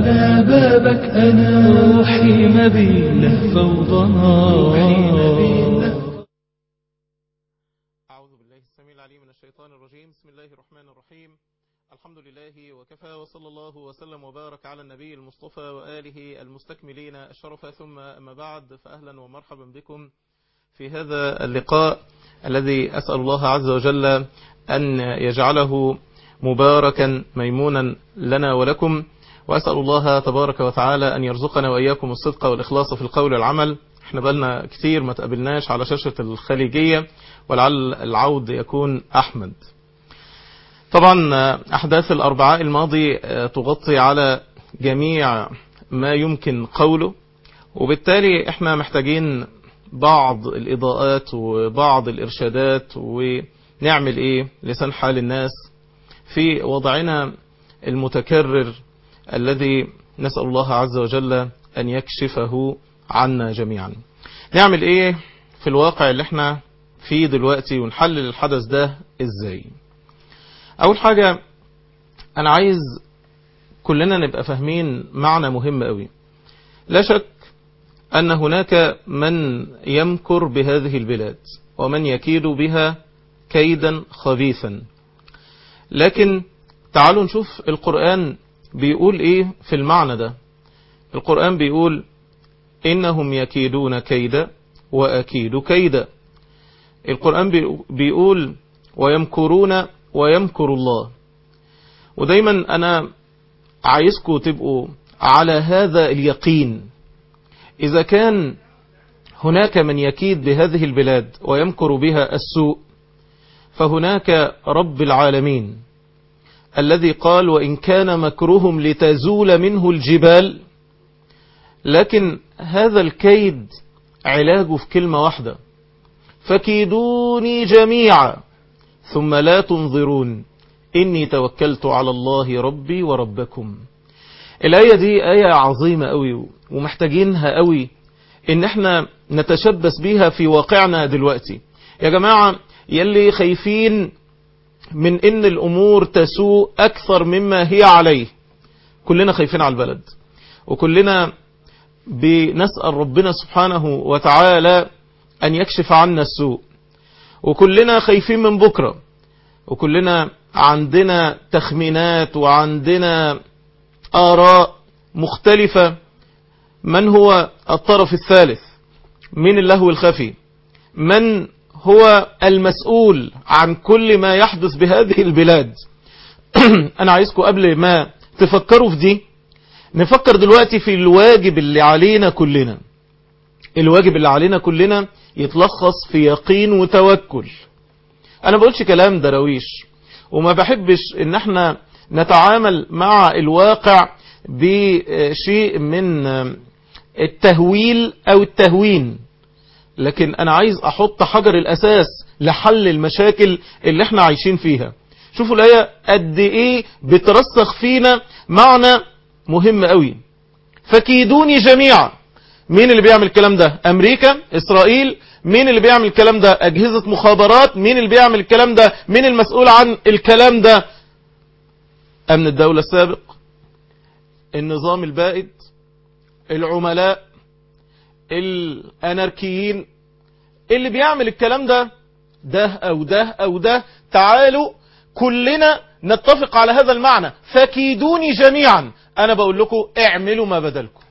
على بابك أنا روحي ما بيله فوضى روحي ما بيله أعوذ بالله السميع العليم من الشيطان الرجيم بسم الله الرحمن الرحيم الحمد لله وكفى وصلى الله وسلم وبارك على النبي المصطفى وآله المستكملين الشرف ثم أما بعد فأهلا ومرحبا بكم في هذا اللقاء الذي أسأل الله عز وجل أن يجعله مباركا ميمونا لنا ولكم وأسأل الله تبارك وتعالى أن يرزقنا وإياكم الصدق والإخلاص في القول والعمل احنا بقالنا كتير ما تقابلناش على شاشة الخليجية ولعل العود يكون أحمد طبعا أحداث الأربعاء الماضي تغطي على جميع ما يمكن قوله وبالتالي احنا محتاجين بعض الإضاءات وبعض الإرشادات ونعمل إيه لسان حال الناس في وضعنا المتكرر الذي نسأل الله عز وجل أن يكشفه عنا جميعا نعمل إيه في الواقع اللي احنا فيه دلوقتي ونحلل الحدث ده إزاي أول حاجة أنا عايز كلنا نبقى فاهمين معنى مهم قوي لا شك أن هناك من يمكر بهذه البلاد ومن يكيد بها كيدا خبيثا لكن تعالوا نشوف القرآن بيقول ايه في المعنى ده القرآن بيقول إنهم يكيدون كيدا وأكيد كيدا القرآن بيقول ويمكرون ويمكر الله ودايما أنا عايزكم تبقوا على هذا اليقين إذا كان هناك من يكيد بهذه البلاد ويمكر بها السوء فهناك رب العالمين الذي قال وإن كان مكرهم لتزول منه الجبال لكن هذا الكيد علاجه في كلمة واحدة فكيدوني جميعا ثم لا تنظرون إني توكلت على الله ربي وربكم الآية دي آية عظيمة قوي ومحتاجينها قوي إن احنا نتشبث بيها في واقعنا دلوقتي يا جماعة يلي خايفين من ان الامور تسوء اكثر مما هي عليه كلنا خايفين على البلد وكلنا بنسأل ربنا سبحانه وتعالى ان يكشف عنا السوء وكلنا خايفين من بكرة وكلنا عندنا تخمينات وعندنا آراء مختلفة من هو الطرف الثالث من اللهو الخفي من هو المسؤول عن كل ما يحدث بهذه البلاد انا عايزكم قبل ما تفكروا في دي نفكر دلوقتي في الواجب اللي علينا كلنا الواجب اللي علينا كلنا يتلخص في يقين وتوكل انا بقولش كلام درويش وما بحبش ان احنا نتعامل مع الواقع بشيء من التهويل او التهوين لكن انا عايز احط حجر الاساس لحل المشاكل اللي احنا عايشين فيها شوفوا الايه قد ايه بترسخ فينا معنى مهم قوي فكيدوني جميعا مين اللي بيعمل الكلام ده امريكا اسرائيل مين اللي بيعمل الكلام ده اجهزة مخابرات مين اللي بيعمل الكلام ده مين المسؤول عن الكلام ده امن الدولة السابق النظام البائد العملاء الاناركيين اللي بيعمل الكلام ده ده او ده او ده تعالوا كلنا نتفق على هذا المعنى فكيدوني جميعا انا بقول لكم اعملوا ما بدلكم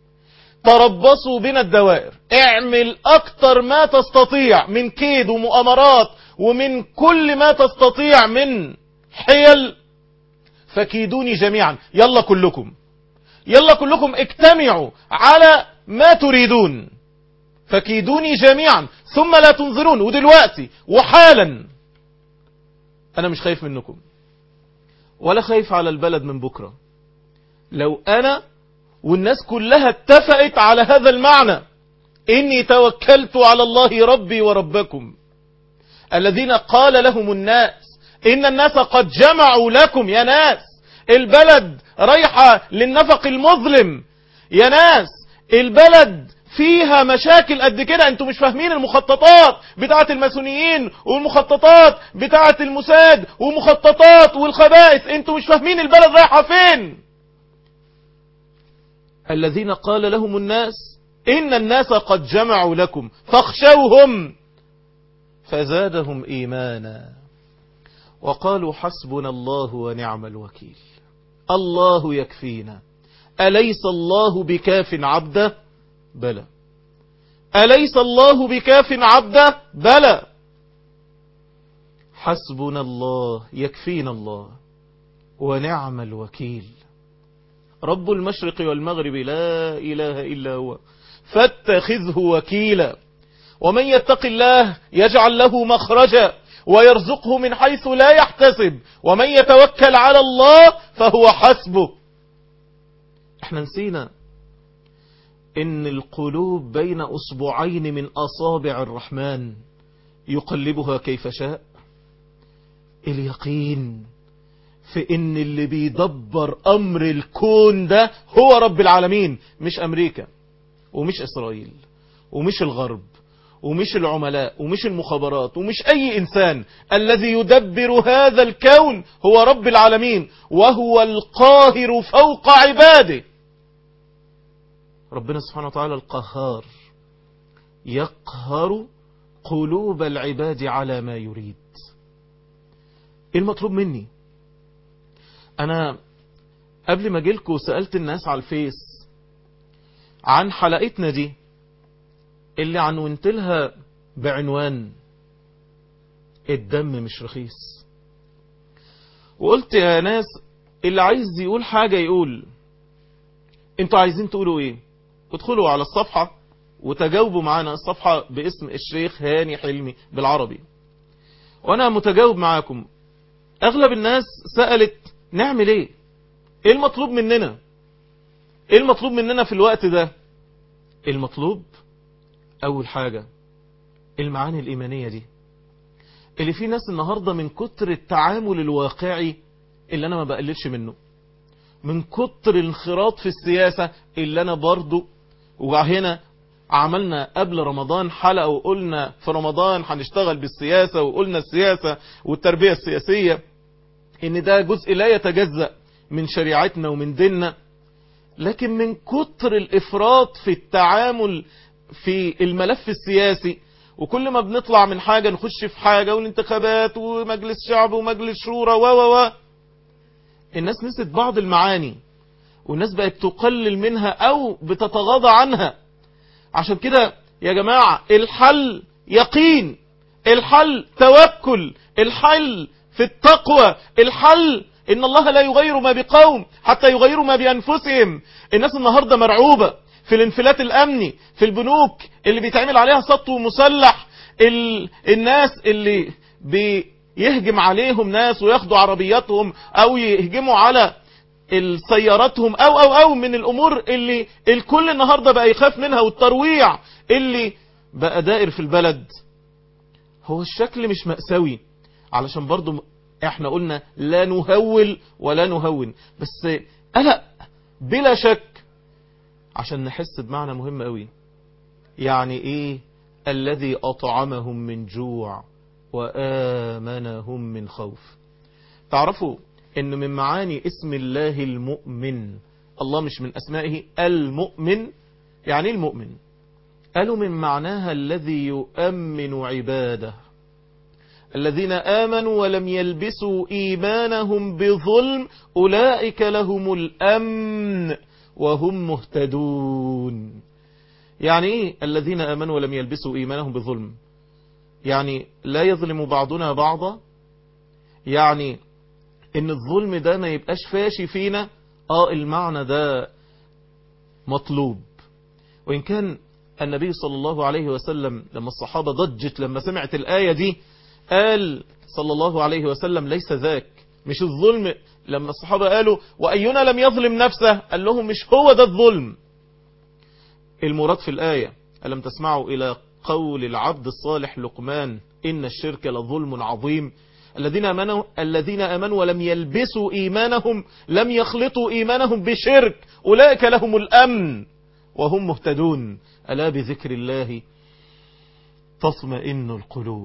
تربصوا بنا الدوائر اعمل اكتر ما تستطيع من كيد ومؤامرات ومن كل ما تستطيع من حيل فكيدوني جميعا يلا كلكم يلا كلكم اجتمعوا على ما تريدون فكيدوني جميعا ثم لا تنظرون ودلوقتي وحالا انا مش خايف منكم ولا خايف على البلد من بكرة لو انا والناس كلها اتفقت على هذا المعنى اني توكلت على الله ربي وربكم الذين قال لهم الناس ان الناس قد جمعوا لكم يا ناس البلد رايحة للنفق المظلم يا ناس البلد فيها مشاكل قد كده انتوا مش فاهمين المخططات بتاعة الماسونيين والمخططات بتاعة الموساد ومخططات والخبائث انتوا مش فاهمين البلد رايحة فين الذين قال لهم الناس إن الناس قد جمعوا لكم فاخشوهم فزادهم إيمانا وقالوا حسبنا الله ونعم الوكيل الله يكفينا أليس الله بكاف عبده بلى أليس الله بكاف عبده بلى حسبنا الله يكفينا الله ونعم الوكيل رب المشرق والمغرب لا إله إلا هو فاتخذه وكيلا ومن يتق الله يجعل له مخرجا ويرزقه من حيث لا يحتسب ومن يتوكل على الله فهو حسبه احنا نسينا ان القلوب بين اصبعين من اصابع الرحمن يقلبها كيف شاء اليقين في ان اللي بيدبر امر الكون ده هو رب العالمين مش امريكا ومش اسرائيل ومش الغرب ومش العملاء ومش المخابرات ومش اي انسان الذي يدبر هذا الكون هو رب العالمين وهو القاهر فوق عباده ربنا سبحانه وتعالى القهار يقهر قلوب العباد على ما يريد ايه المطلوب مني انا قبل ما اجيلكوا سألت الناس على الفيس عن حلقتنا دي اللي عنونت لها بعنوان الدم مش رخيص وقلت يا ناس اللي عايز يقول حاجة يقول انتوا عايزين تقولوا ايه ادخلوا على الصفحة وتجاوبوا معانا الصفحة باسم الشيخ هاني حلمي بالعربي وانا متجاوب معاكم اغلب الناس سألت نعمل ايه ايه المطلوب مننا ايه المطلوب مننا في الوقت ده المطلوب اول حاجة المعاني الايمانية دي اللي في ناس النهاردة من كتر التعامل الواقعي اللي انا ما بقللش منه من كتر الانخراط في السياسة اللي انا برضو وهنا عملنا قبل رمضان حلقة وقلنا في رمضان هنشتغل بالسياسة وقلنا السياسة والتربية السياسية ان ده جزء لا يتجزأ من شريعتنا ومن ديننا لكن من كتر الافراط في التعامل في الملف السياسي وكل ما بنطلع من حاجة نخش في حاجة والانتخابات ومجلس شعب ومجلس شورى و و و الناس نسيت بعض المعاني والناس بقت تقلل منها او بتتغاضى عنها عشان كده يا جماعة الحل يقين الحل توكل الحل في التقوى الحل ان الله لا يغير ما بقوم حتى يغيروا ما بانفسهم الناس النهاردة مرعوبة في الانفلات الامني في البنوك اللي بيتعمل عليها سطو مسلح ال... الناس اللي بيهجم عليهم ناس وياخدوا عربياتهم او يهجموا على سياراتهم او او او من الامور اللي الكل النهاردة بقى يخاف منها والترويع اللي بقى دائر في البلد هو الشكل مش مأساوي علشان برضو احنا قلنا لا نهول ولا نهون بس قلق بلا شك عشان نحس بمعنى مهم قوي يعني ايه الذي اطعمهم من جوع وآمنهم من خوف تعرفوا ان من معاني اسم الله المؤمن الله مش من اسمائه المؤمن يعني المؤمن قالوا من معناها الذي يؤمن عباده الذين آمنوا ولم يلبسوا إيمانهم بظلم أولئك لهم الأمن وهم مهتدون يعني إيه الذين آمنوا ولم يلبسوا إيمانهم بظلم يعني لا يظلم بعضنا بعضا يعني ان الظلم ده ما يبقاش فاشي فينا اه المعنى ده مطلوب وإن كان النبي صلى الله عليه وسلم لما الصحابة ضجت لما سمعت الآية دي قال صلى الله عليه وسلم ليس ذاك مش الظلم لما الصحابة قالوا وأينا لم يظلم نفسه قال لهم مش هو ده الظلم المراد في الآية ألم تسمعوا إلى قول العبد الصالح لقمان إن الشرك لظلم عظيم الذين أمنوا, الذين أمنوا ولم يلبسوا إيمانهم لم يخلطوا إيمانهم بشرك أولئك لهم الأمن وهم مهتدون ألا بذكر الله تطمئن القلوب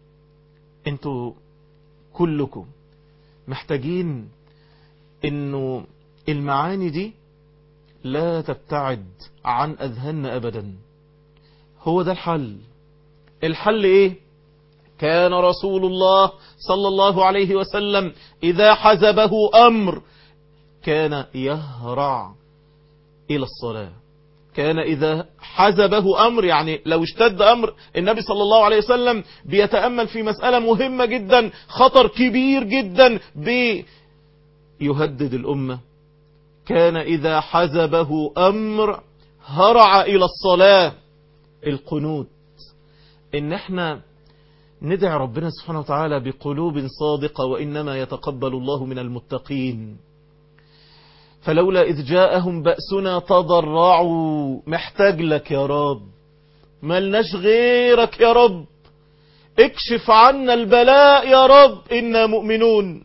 انتوا كلكم محتاجين انه المعاني دي لا تبتعد عن أذهاننا أبدا هو ده الحل الحل إيه كان رسول الله صلى الله عليه وسلم إذا حزبه أمر كان يهرع إلى الصلاة كان إذا حزبه أمر يعني لو اشتد أمر النبي صلى الله عليه وسلم بيتأمل في مسألة مهمة جدا خطر كبير جدا بيهدد الأمة كان إذا حزبه أمر هرع إلى الصلاة القنوت إن احنا ندعي ربنا سبحانه وتعالى بقلوب صادقة وإنما يتقبل الله من المتقين فلولا إذ جاءهم بأسنا تضرعوا محتاج لك يا رب ملناش غيرك يا رب اكشف عنا البلاء يا رب إنا مؤمنون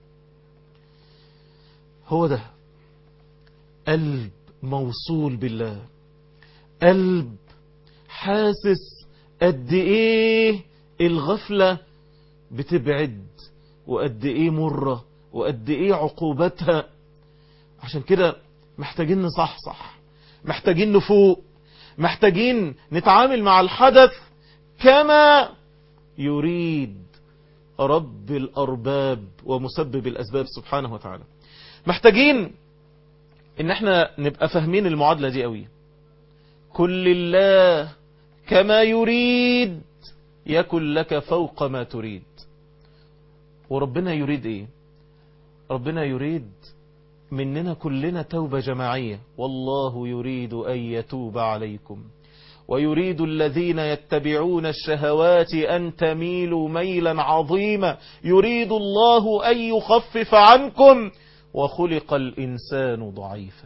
هو ده قلب موصول بالله قلب حاسس قد ايه الغفلة بتبعد وقد ايه مرة وقد ايه عقوبتها عشان كده محتاجين نصحصح محتاجين نفوق محتاجين نتعامل مع الحدث كما يريد رب الأرباب ومسبب الأسباب سبحانه وتعالى محتاجين ان احنا نبقى فاهمين المعادلة دي قوي كل الله كما يريد يكن لك فوق ما تريد وربنا يريد ايه ربنا يريد مننا كلنا توبة جماعية والله يريد أن يتوب عليكم ويريد الذين يتبعون الشهوات أن تميلوا ميلا عظيما يريد الله أن يخفف عنكم وخلق الإنسان ضعيفا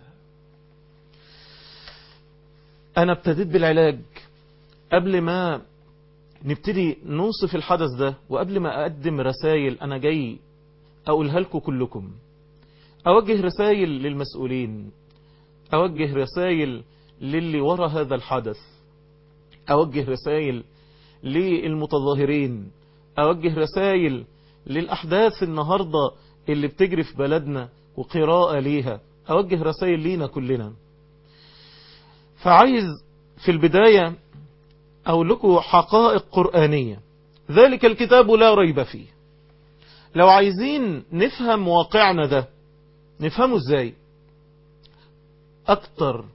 أنا ابتديت بالعلاج قبل ما نبتدي نوصف الحدث ده وقبل ما أقدم رسائل أنا جاي أقولها لكم كلكم أوجه رسائل للمسؤولين أوجه رسائل للي ورا هذا الحدث أوجه رسائل للمتظاهرين أوجه رسائل للأحداث النهاردة اللي بتجري في بلدنا وقراءة ليها أوجه رسائل لينا كلنا فعايز في البداية أقول لكم حقائق قرآنية ذلك الكتاب لا ريب فيه لو عايزين نفهم واقعنا ده نفهمه ازاي اكتر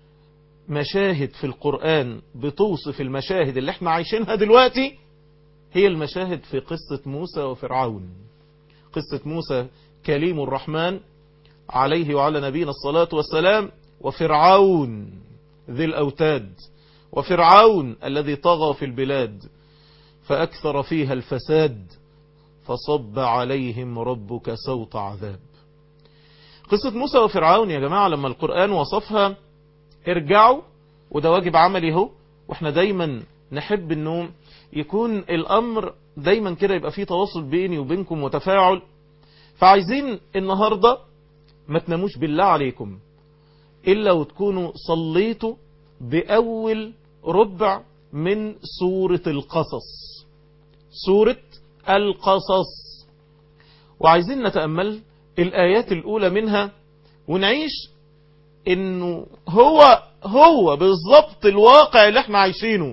مشاهد في القرآن بتوصف المشاهد اللي احنا عايشينها دلوقتي هي المشاهد في قصة موسى وفرعون قصة موسى كليم الرحمن عليه وعلى نبينا الصلاة والسلام وفرعون ذي الأوتاد وفرعون الذي طغى في البلاد فأكثر فيها الفساد فصب عليهم ربك سوط عذاب قصة موسى وفرعون يا جماعة لما القرآن وصفها ارجعوا وده واجب عملي اهو واحنا دايما نحب انه يكون الامر دايما كده يبقى فيه تواصل بيني وبينكم وتفاعل فعايزين النهاردة ما تناموش بالله عليكم الا وتكونوا صليتوا باول ربع من سورة القصص سورة القصص وعايزين نتأمل الآيات الأولى منها ونعيش إنه هو هو بالضبط الواقع اللي احنا عايشينه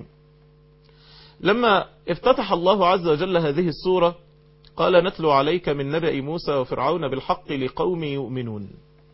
لما افتتح الله عز وجل هذه السورة قال نتلو عليك من نبأ موسى وفرعون بالحق لقوم يؤمنون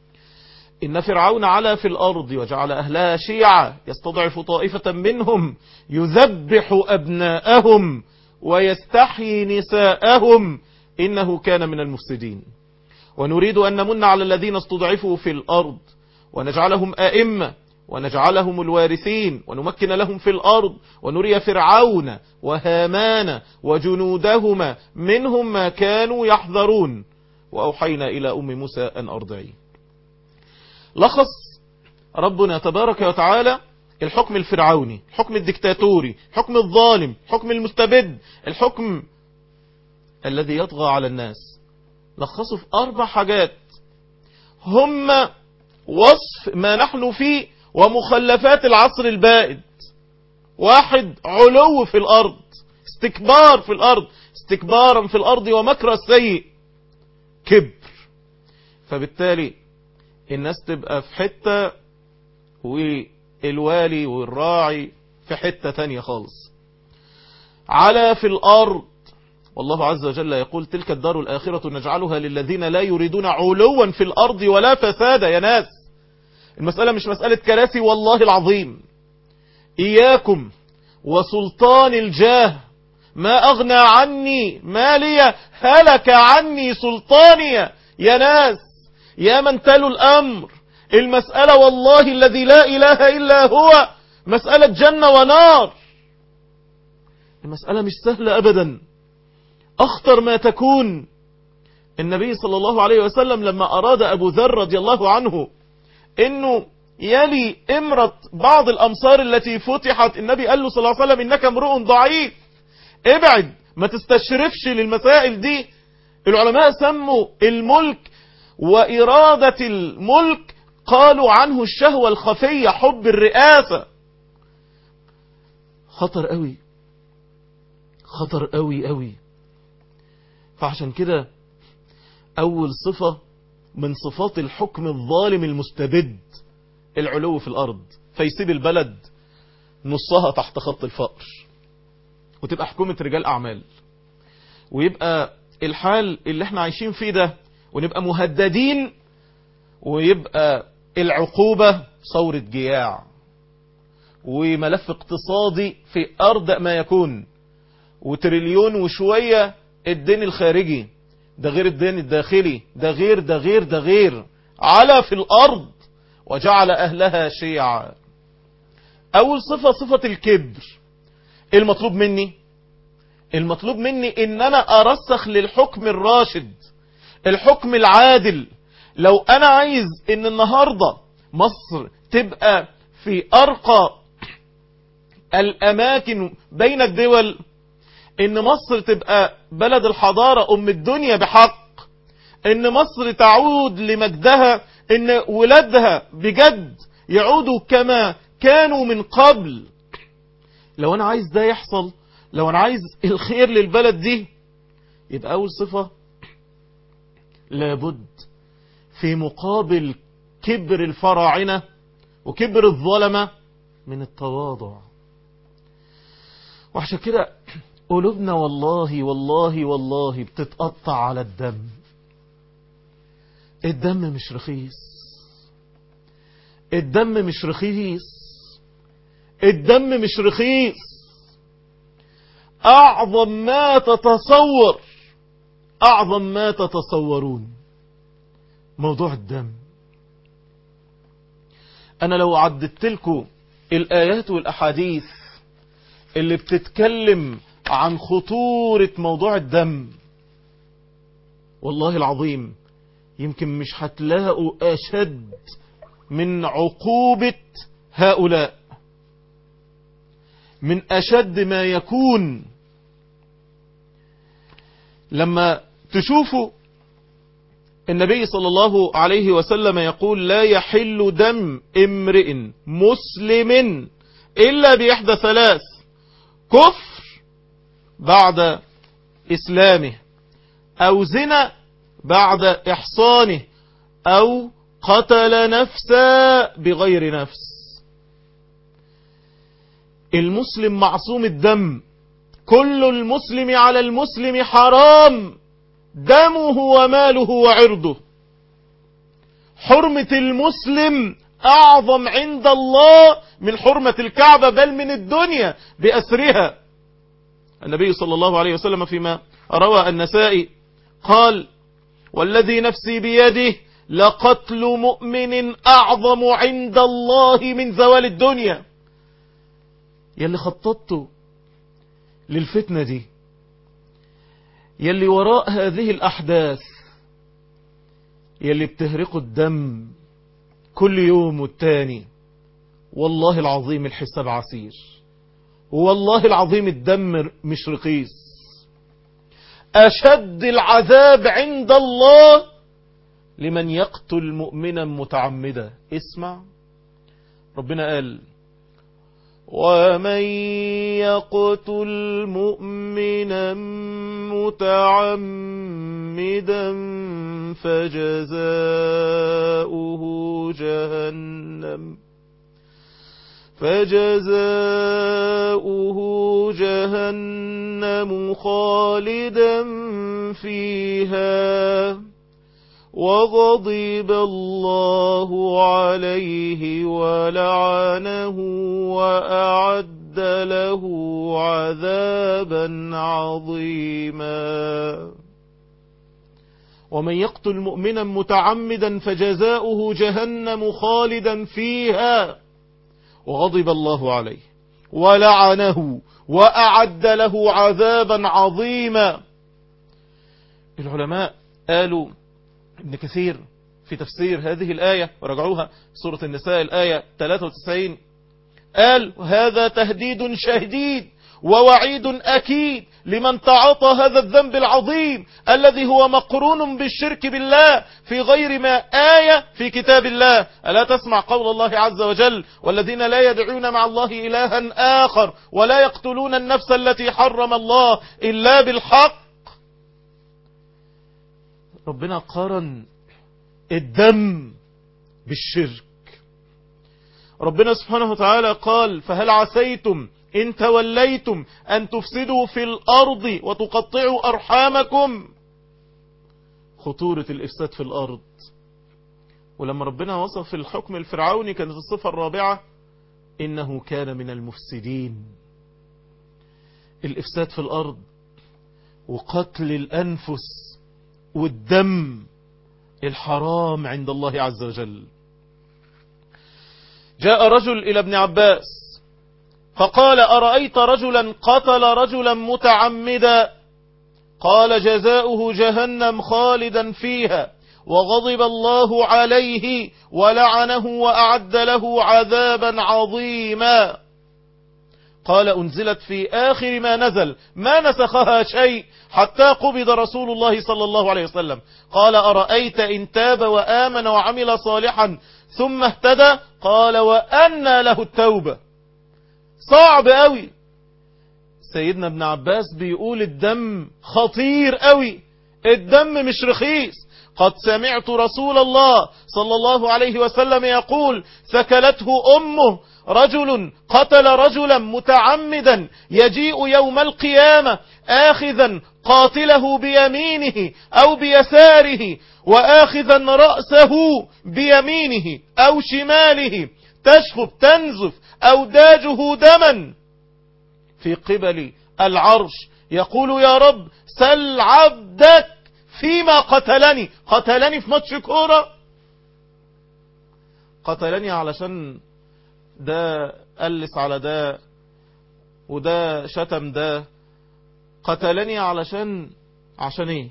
إن فرعون علا في الأرض وجعل أهلها شيعا يستضعف طائفة منهم يذبح أبناءهم ويستحيي نساءهم إنه كان من المفسدين ونريد أن نمن على الذين استضعفوا في الأرض ونجعلهم أئمة ونجعلهم الوارثين ونمكن لهم في الأرض ونري فرعون وهامان وجنودهما منهم ما كانوا يحذرون وأوحينا إلى أم موسى أن أرضعي لخص ربنا تبارك وتعالى الحكم الفرعوني الحكم الدكتاتوري الحكم الظالم الحكم المستبد الحكم الذي يطغى على الناس لخصوا في أربع حاجات هم وصف ما نحن فيه ومخلفات العصر البائد واحد علو في الأرض استكبار في الأرض استكبارا في الأرض ومكر السيء كبر فبالتالي الناس تبقى في حتة والوالي والراعي في حتة تانية خالص على في الأرض والله عز وجل يقول تلك الدار الآخرة نجعلها للذين لا يريدون علوا في الأرض ولا فسادا يا ناس المسألة مش مسألة كراسي والله العظيم إياكم وسلطان الجاه ما أغنى عني مالية هلك عني سلطاني يا ناس يا من تلوا الأمر المسألة والله الذي لا إله إلا هو مسألة جنة ونار المسألة مش سهلة أبدا أخطر ما تكون النبي صلى الله عليه وسلم لما أراد أبو ذر رضي الله عنه أنه يلي امرة بعض الأمصار التي فتحت النبي قال له صلى الله عليه وسلم إنك امرؤ ضعيف ابعد ما تستشرفش للمسائل دي العلماء سموا الملك وإرادة الملك قالوا عنه الشهوة الخفية حب الرئاسة خطر قوي خطر قوي قوي فعشان كده أول صفة من صفات الحكم الظالم المستبد العلو في الأرض فيسيب البلد نصها تحت خط الفقر وتبقى حكومة رجال أعمال ويبقى الحال اللي احنا عايشين فيه ده ونبقى مهددين ويبقى العقوبة ثورة جياع وملف اقتصادي في أرض ما يكون وتريليون وشوية الدين الخارجي ده غير الدين الداخلي ده غير ده غير ده غير على في الأرض وجعل أهلها شيعا أول صفة صفة الكبر المطلوب مني المطلوب مني ان انا ارسخ للحكم الراشد الحكم العادل لو انا عايز ان النهاردة مصر تبقى في ارقى الاماكن بين الدول ان مصر تبقى بلد الحضارة ام الدنيا بحق ان مصر تعود لمجدها ان ولادها بجد يعودوا كما كانوا من قبل لو انا عايز ده يحصل لو انا عايز الخير للبلد دي يبقى اول صفة لابد في مقابل كبر الفراعنة وكبر الظلمة من التواضع وعشان كده قلوبنا والله والله والله بتتقطع على الدم الدم مش رخيص الدم مش رخيص الدم مش رخيص أعظم ما تتصور أعظم ما تتصورون موضوع الدم أنا لو عددت لكم الآيات والأحاديث اللي بتتكلم عن خطورة موضوع الدم والله العظيم يمكن مش هتلاقوا أشد من عقوبة هؤلاء من أشد ما يكون لما تشوفوا النبي صلى الله عليه وسلم يقول لا يحل دم امرئ مسلم إلا بإحدى ثلاث كفر بعد إسلامه أو زنا بعد إحصانه أو قتل نفسا بغير نفس المسلم معصوم الدم كل المسلم على المسلم حرام دمه وماله وعرضه حرمة المسلم أعظم عند الله من حرمة الكعبة بل من الدنيا بأسرها النبي صلى الله عليه وسلم فيما روى النسائي قال والذي نفسي بيده لقتل مؤمن أعظم عند الله من زوال الدنيا يلي خططته للفتنة دي يلي وراء هذه الأحداث يلي بتهرقوا الدم كل يوم والتاني والله العظيم الحساب عسير والله العظيم الدم مش رخيص أشد العذاب عند الله لمن يقتل مؤمنا متعمدا اسمع ربنا قال ومن يقتل مؤمنا متعمدا فجزاؤه جهنم فجزاؤه جهنم خالدا فيها وغضب الله عليه ولعنه وأعد له عذابا عظيما ومن يقتل مؤمنا متعمدا فجزاؤه جهنم خالدا فيها وغضب الله عليه ولعنه وأعد له عذابا عظيما العلماء قالوا ابن كثير في تفسير هذه الآية ورجعوها سورة النساء الآية 93 قال هذا تهديد شديد ووعيد أكيد لمن تعاطى هذا الذنب العظيم الذي هو مقرون بالشرك بالله في غير ما آية في كتاب الله ألا تسمع قول الله عز وجل والذين لا يدعون مع الله إلها آخر ولا يقتلون النفس التي حرم الله إلا بالحق ربنا قارن الدم بالشرك ربنا سبحانه وتعالى قال فهل عسيتم إن توليتم أن تفسدوا في الأرض وتقطعوا أرحامكم خطورة الإفساد في الأرض ولما ربنا وصف الحكم الفرعوني كانت الصفة الرابعة إنه كان من المفسدين الإفساد في الأرض وقتل الأنفس والدم الحرام عند الله عز وجل جاء رجل إلى ابن عباس فقال أرأيت رجلا قتل رجلا متعمدا قال جزاؤه جهنم خالدا فيها وغضب الله عليه ولعنه وأعد له عذابا عظيما قال أنزلت في آخر ما نزل ما نسخها شيء حتى قبض رسول الله صلى الله عليه وسلم قال أرأيت إن تاب وآمن وعمل صالحا ثم اهتدى قال وأنى له التوبة صعب قوي سيدنا ابن عباس بيقول الدم خطير قوي الدم مش رخيص قد سمعت رسول الله صلى الله عليه وسلم يقول ثكلته أمه رجل قتل رجلا متعمدا يجيء يوم القيامة آخذا قاتله بيمينه أو بيساره وآخذا رأسه بيمينه أو شماله تشخب تنزف أوداجه دما في قبل العرش يقول يا رب سل عبدك فيما قتلني قتلني في ماتش كورة قتلني علشان ده قلس على ده وده شتم ده قتلني علشان عشان ايه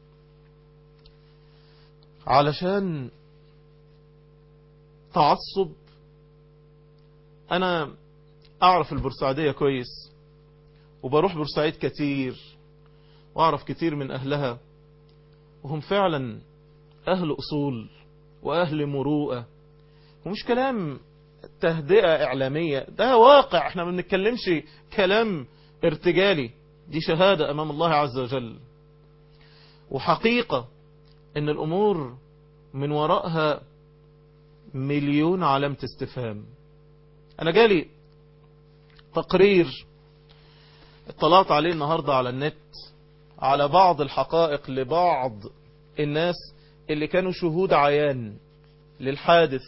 علشان تعصب انا اعرف البورسعيدية كويس وبروح بورسعيد كتير واعرف كتير من اهلها وهم فعلا اهل اصول واهل مروءة ومش كلام تهدئة اعلامية ده واقع احنا ما بنتكلمش كلام ارتجالي دي شهادة امام الله عز وجل وحقيقة ان الامور من وراءها مليون علامة استفهام انا جالي تقرير اطلعت عليه النهاردة على النت على بعض الحقائق لبعض الناس اللي كانوا شهود عيان للحادث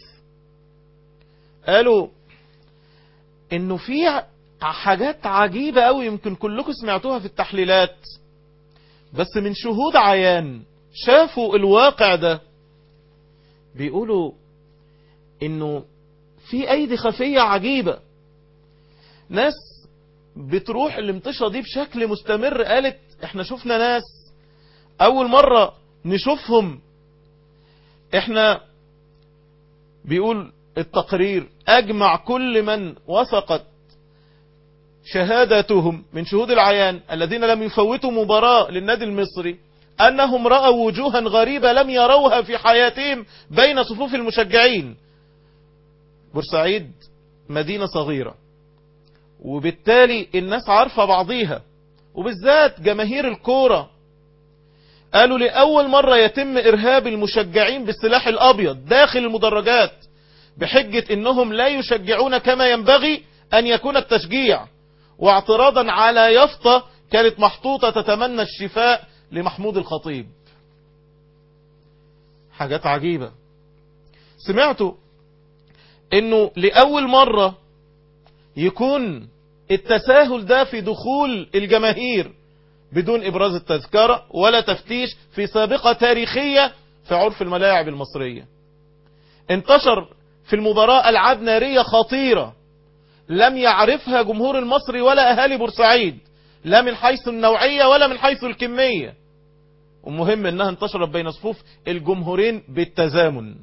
قالوا انه في حاجات عجيبة قوي يمكن كلكم سمعتوها في التحليلات بس من شهود عيان شافوا الواقع ده بيقولوا انه في ايدي خفية عجيبة ناس بتروح الامتشة دي بشكل مستمر قالت احنا شفنا ناس اول مرة نشوفهم احنا بيقول التقرير اجمع كل من وثقت شهادتهم من شهود العيان الذين لم يفوتوا مباراة للنادي المصري أنهم رأوا وجوها غريبة لم يروها في حياتهم بين صفوف المشجعين بورسعيد مدينة صغيرة وبالتالي الناس عارفة بعضيها وبالذات جماهير الكورة قالوا لأول مرة يتم إرهاب المشجعين بالسلاح الأبيض داخل المدرجات بحجة انهم لا يشجعون كما ينبغي ان يكون التشجيع واعتراضا على يافطة كانت محطوطة تتمنى الشفاء لمحمود الخطيب حاجات عجيبة سمعتوا انه لأول مرة يكون التساهل ده في دخول الجماهير بدون ابراز التذكرة ولا تفتيش في سابقة تاريخية في عرف الملاعب المصرية انتشر في المباراة العاب نارية خطيرة لم يعرفها جمهور المصري ولا اهالي بورسعيد لا من حيث النوعية ولا من حيث الكمية ومهم انها انتشرت بين صفوف الجمهورين بالتزامن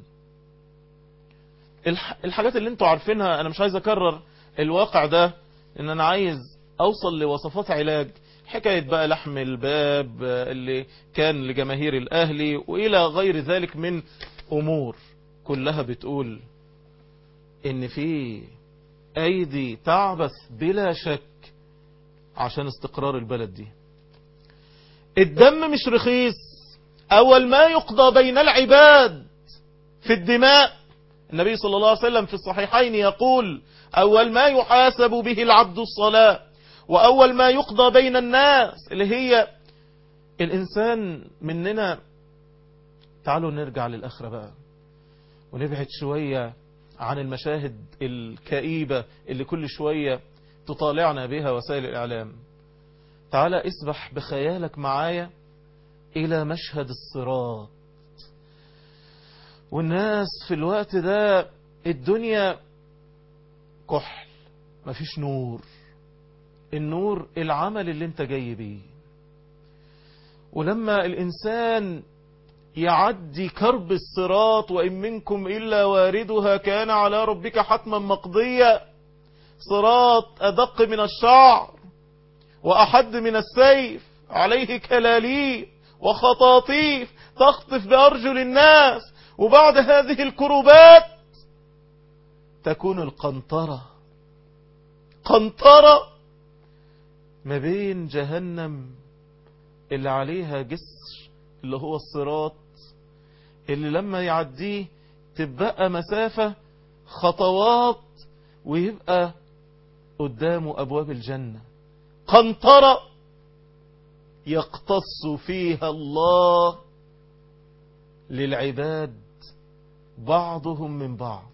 الحاجات اللي انتوا عارفينها انا مش عايز اكرر الواقع ده ان انا عايز اوصل لوصفات علاج حكاية بقى لحم الباب اللي كان لجماهير الاهلي والى غير ذلك من امور كلها بتقول ان في ايدي تعبث بلا شك عشان استقرار البلد دي الدم مش رخيص اول ما يقضى بين العباد في الدماء النبي صلى الله عليه وسلم في الصحيحين يقول اول ما يحاسب به العبد الصلاة واول ما يقضى بين الناس اللي هي الانسان مننا تعالوا نرجع للاخرة بقى ونبعد شوية عن المشاهد الكئيبة اللي كل شوية تطالعنا بها وسائل الإعلام تعال اسبح بخيالك معايا إلى مشهد الصراط والناس في الوقت ده الدنيا كحل مفيش نور النور العمل اللي انت جاي بيه ولما الإنسان يعدي كرب الصراط وإن منكم إلا واردها كان على ربك حتما مقضيا صراط أدق من الشعر وأحد من السيف عليه كلاليب وخطاطيف تخطف بأرجل الناس وبعد هذه الكربات تكون القنطرة قنطرة ما بين جهنم اللي عليها جسر اللي هو الصراط اللي لما يعديه تبقى مسافة خطوات ويبقى قدامه أبواب الجنة قنطرة يقتص فيها الله للعباد بعضهم من بعض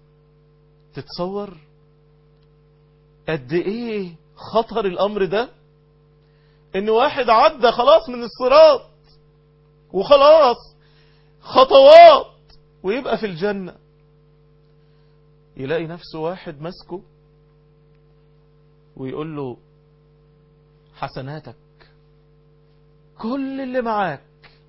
تتصور قد ايه خطر الامر ده ان واحد عدى خلاص من الصراط وخلاص خطوات ويبقى في الجنة يلاقي نفسه واحد مسكه ويقول له حسناتك كل اللي معاك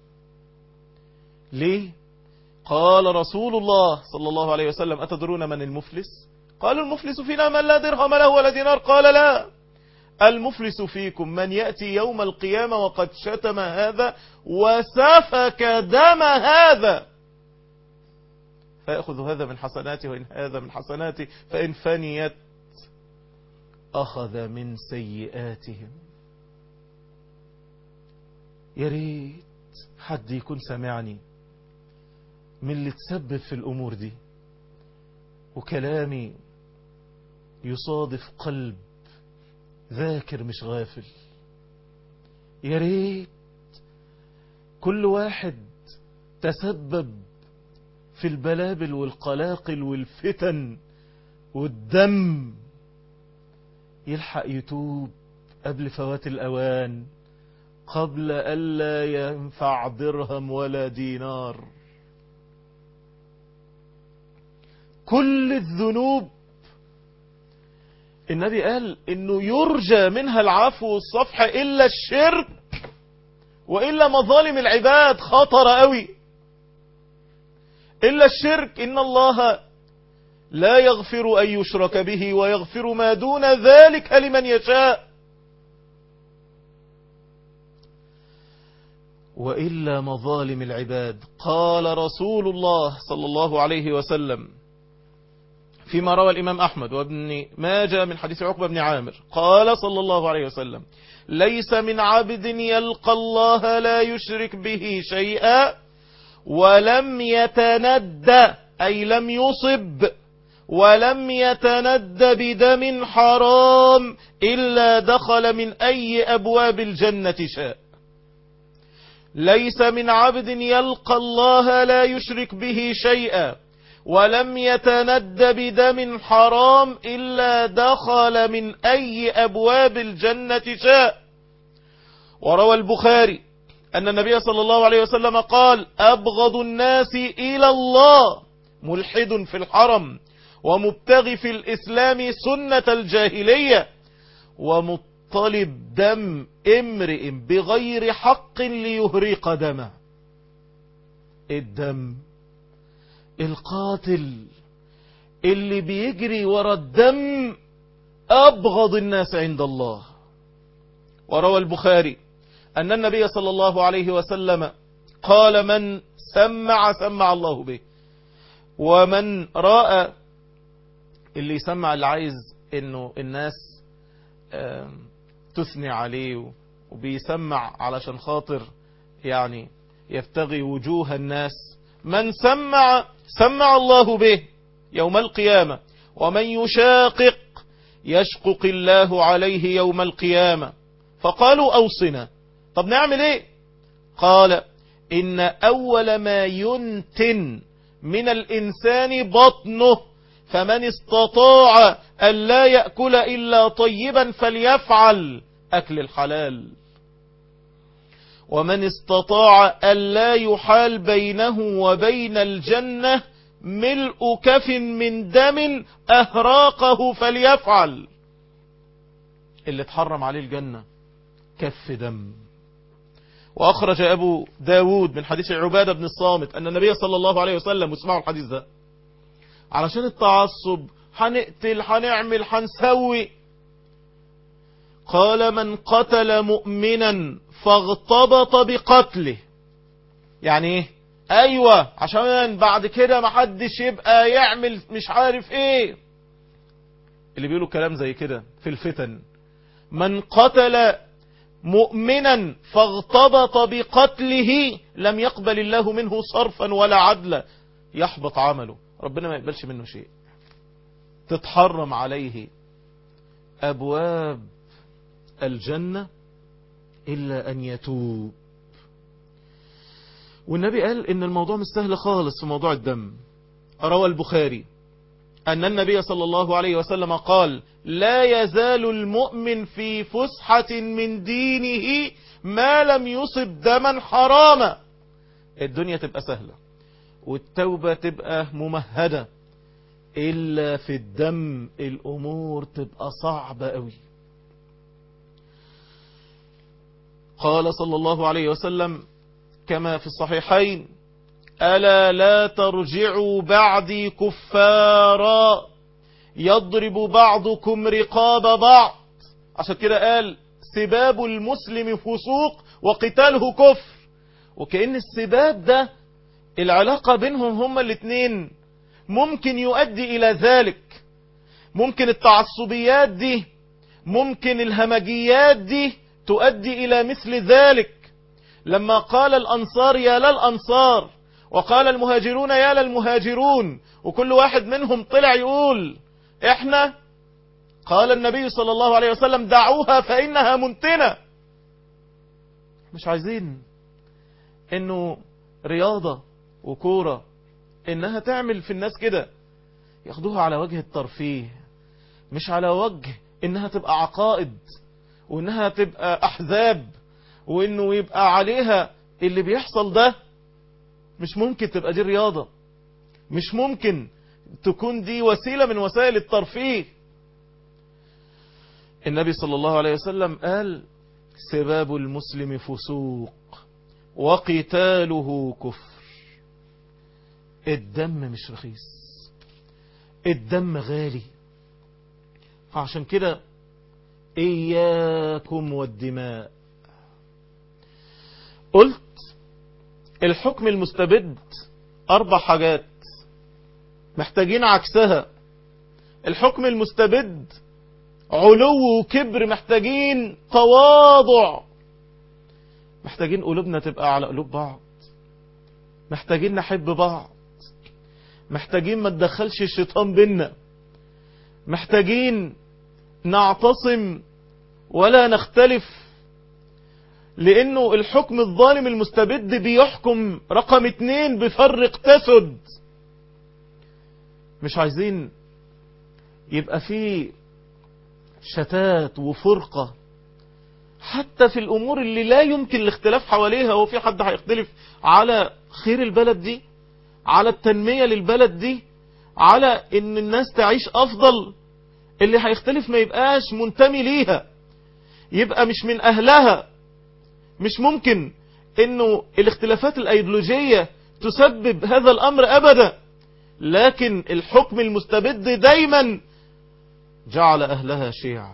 ليه قال رسول الله صلى الله عليه وسلم أتدرون من المفلس قالوا المفلس فينا من لا درهم له ولا دينار قال لا المفلس فيكم من يأتي يوم القيامة وقد شتم هذا وسفك دم هذا فيأخذ هذا من حسناته وإن هذا من حسناته فإن فنيت أخذ من سيئاتهم يا ريت حد يكون سامعني من اللي تسبب في الأمور دي وكلامي يصادف قلب ذاكر مش غافل يا ريت كل واحد تسبب في البلابل والقلاقل والفتن والدم يلحق يتوب قبل فوات الأوان قبل ألا ينفع درهم ولا دينار كل الذنوب النبي قال انه يرجى منها العفو والصفح الا الشرك والا مظالم العباد خطر قوي الا الشرك ان الله لا يغفر ان يشرك به ويغفر ما دون ذلك لمن يشاء وإلا مظالم العباد قال رسول الله صلى الله عليه وسلم فيما روى الإمام أحمد وابن ماجه من حديث عقبة بن عامر قال صلى الله عليه وسلم ليس من عبد يلقى الله لا يشرك به شيئا ولم يتندى أي لم يصب ولم يتند بدم حرام إلا دخل من أي أبواب الجنة شاء ليس من عبد يلقى الله لا يشرك به شيئا ولم يتند بدم حرام إلا دخل من أي أبواب الجنة شاء وروى البخاري أن النبي صلى الله عليه وسلم قال أبغض الناس إلى الله ملحد في الحرم ومبتغي في الإسلام سنة الجاهلية ومطلب دم امرئ بغير حق ليهريق دمه الدم القاتل اللي بيجري ورا الدم أبغض الناس عند الله وروى البخاري أن النبي صلى الله عليه وسلم قال من سمع سمع الله به ومن رأى اللي يسمع اللي عايز انه الناس تثني عليه وبيسمع علشان خاطر يعني يبتغي وجوه الناس من سمع سمع الله به يوم القيامة ومن يشاقق يشقق الله عليه يوم القيامة فقالوا أوصنا طب نعمل ايه قال إن أول ما ينتن من الإنسان بطنه فمن استطاع أن لا يأكل إلا طيبا فليفعل أكل الحلال ومن استطاع أن لا يحال بينه وبين الجنة ملء كف من دم أهراقه فليفعل اللي اتحرم عليه الجنة كف دم وأخرج أبو داود من حديث عبادة بن الصامت أن النبي صلى الله عليه وسلم واسمعوا الحديث ده علشان التعصب هنقتل هنعمل هنسوي قال من قتل مؤمنا فاغتبط بقتله يعني ايه ايوه عشان بعد كده ما حدش يبقى يعمل مش عارف ايه اللي بيقولوا كلام زي كده في الفتن من قتل مؤمنا فاغتبط بقتله لم يقبل الله منه صرفا ولا عدلا يحبط عمله ربنا ما يقبلش منه شيء تتحرم عليه أبواب الجنة إلا أن يتوب والنبي قال إن الموضوع مش سهل خالص في موضوع الدم روى البخاري أن النبي صلى الله عليه وسلم قال لا يزال المؤمن في فسحة من دينه ما لم يصب دما حراما الدنيا تبقى سهلة والتوبة تبقى ممهدة إلا في الدم الأمور تبقى صعبة قوي قال صلى الله عليه وسلم كما في الصحيحين ألا لا ترجعوا بعدي كفارا يضرب بعضكم رقاب بعض عشان كده قال سباب المسلم فسوق وقتاله كفر وكأن السباب ده العلاقة بينهم هما الاثنين ممكن يؤدي إلى ذلك ممكن التعصبيات دي ممكن الهمجيات دي تؤدي إلى مثل ذلك لما قال الأنصار يا للأنصار وقال المهاجرون يا للمهاجرون وكل واحد منهم طلع يقول احنا قال النبي صلى الله عليه وسلم دعوها فإنها منتنة مش عايزين انه رياضة وكورة انها تعمل في الناس كده ياخدوها على وجه الترفيه مش على وجه انها تبقى عقائد وانها تبقى احزاب وانه يبقى عليها اللي بيحصل ده مش ممكن تبقى دي رياضة مش ممكن تكون دي وسيلة من وسائل الترفيه النبي صلى الله عليه وسلم قال سباب المسلم فسوق وقتاله كفر الدم مش رخيص الدم غالي فعشان كده إياكم والدماء قلت الحكم المستبد أربع حاجات محتاجين عكسها الحكم المستبد علو وكبر محتاجين تواضع محتاجين قلوبنا تبقى على قلوب بعض محتاجين نحب بعض محتاجين ما تدخلش الشيطان بينا محتاجين نعتصم ولا نختلف لانه الحكم الظالم المستبد بيحكم رقم اتنين بفرق تسد مش عايزين يبقى في شتات وفرقة حتى في الامور اللي لا يمكن الاختلاف حواليها هو في حد هيختلف على خير البلد دي على التنمية للبلد دي على ان الناس تعيش افضل اللي هيختلف ما يبقاش منتمي ليها يبقى مش من اهلها مش ممكن انه الاختلافات الايديولوجية تسبب هذا الامر ابدا لكن الحكم المستبد دايما جعل اهلها شيعا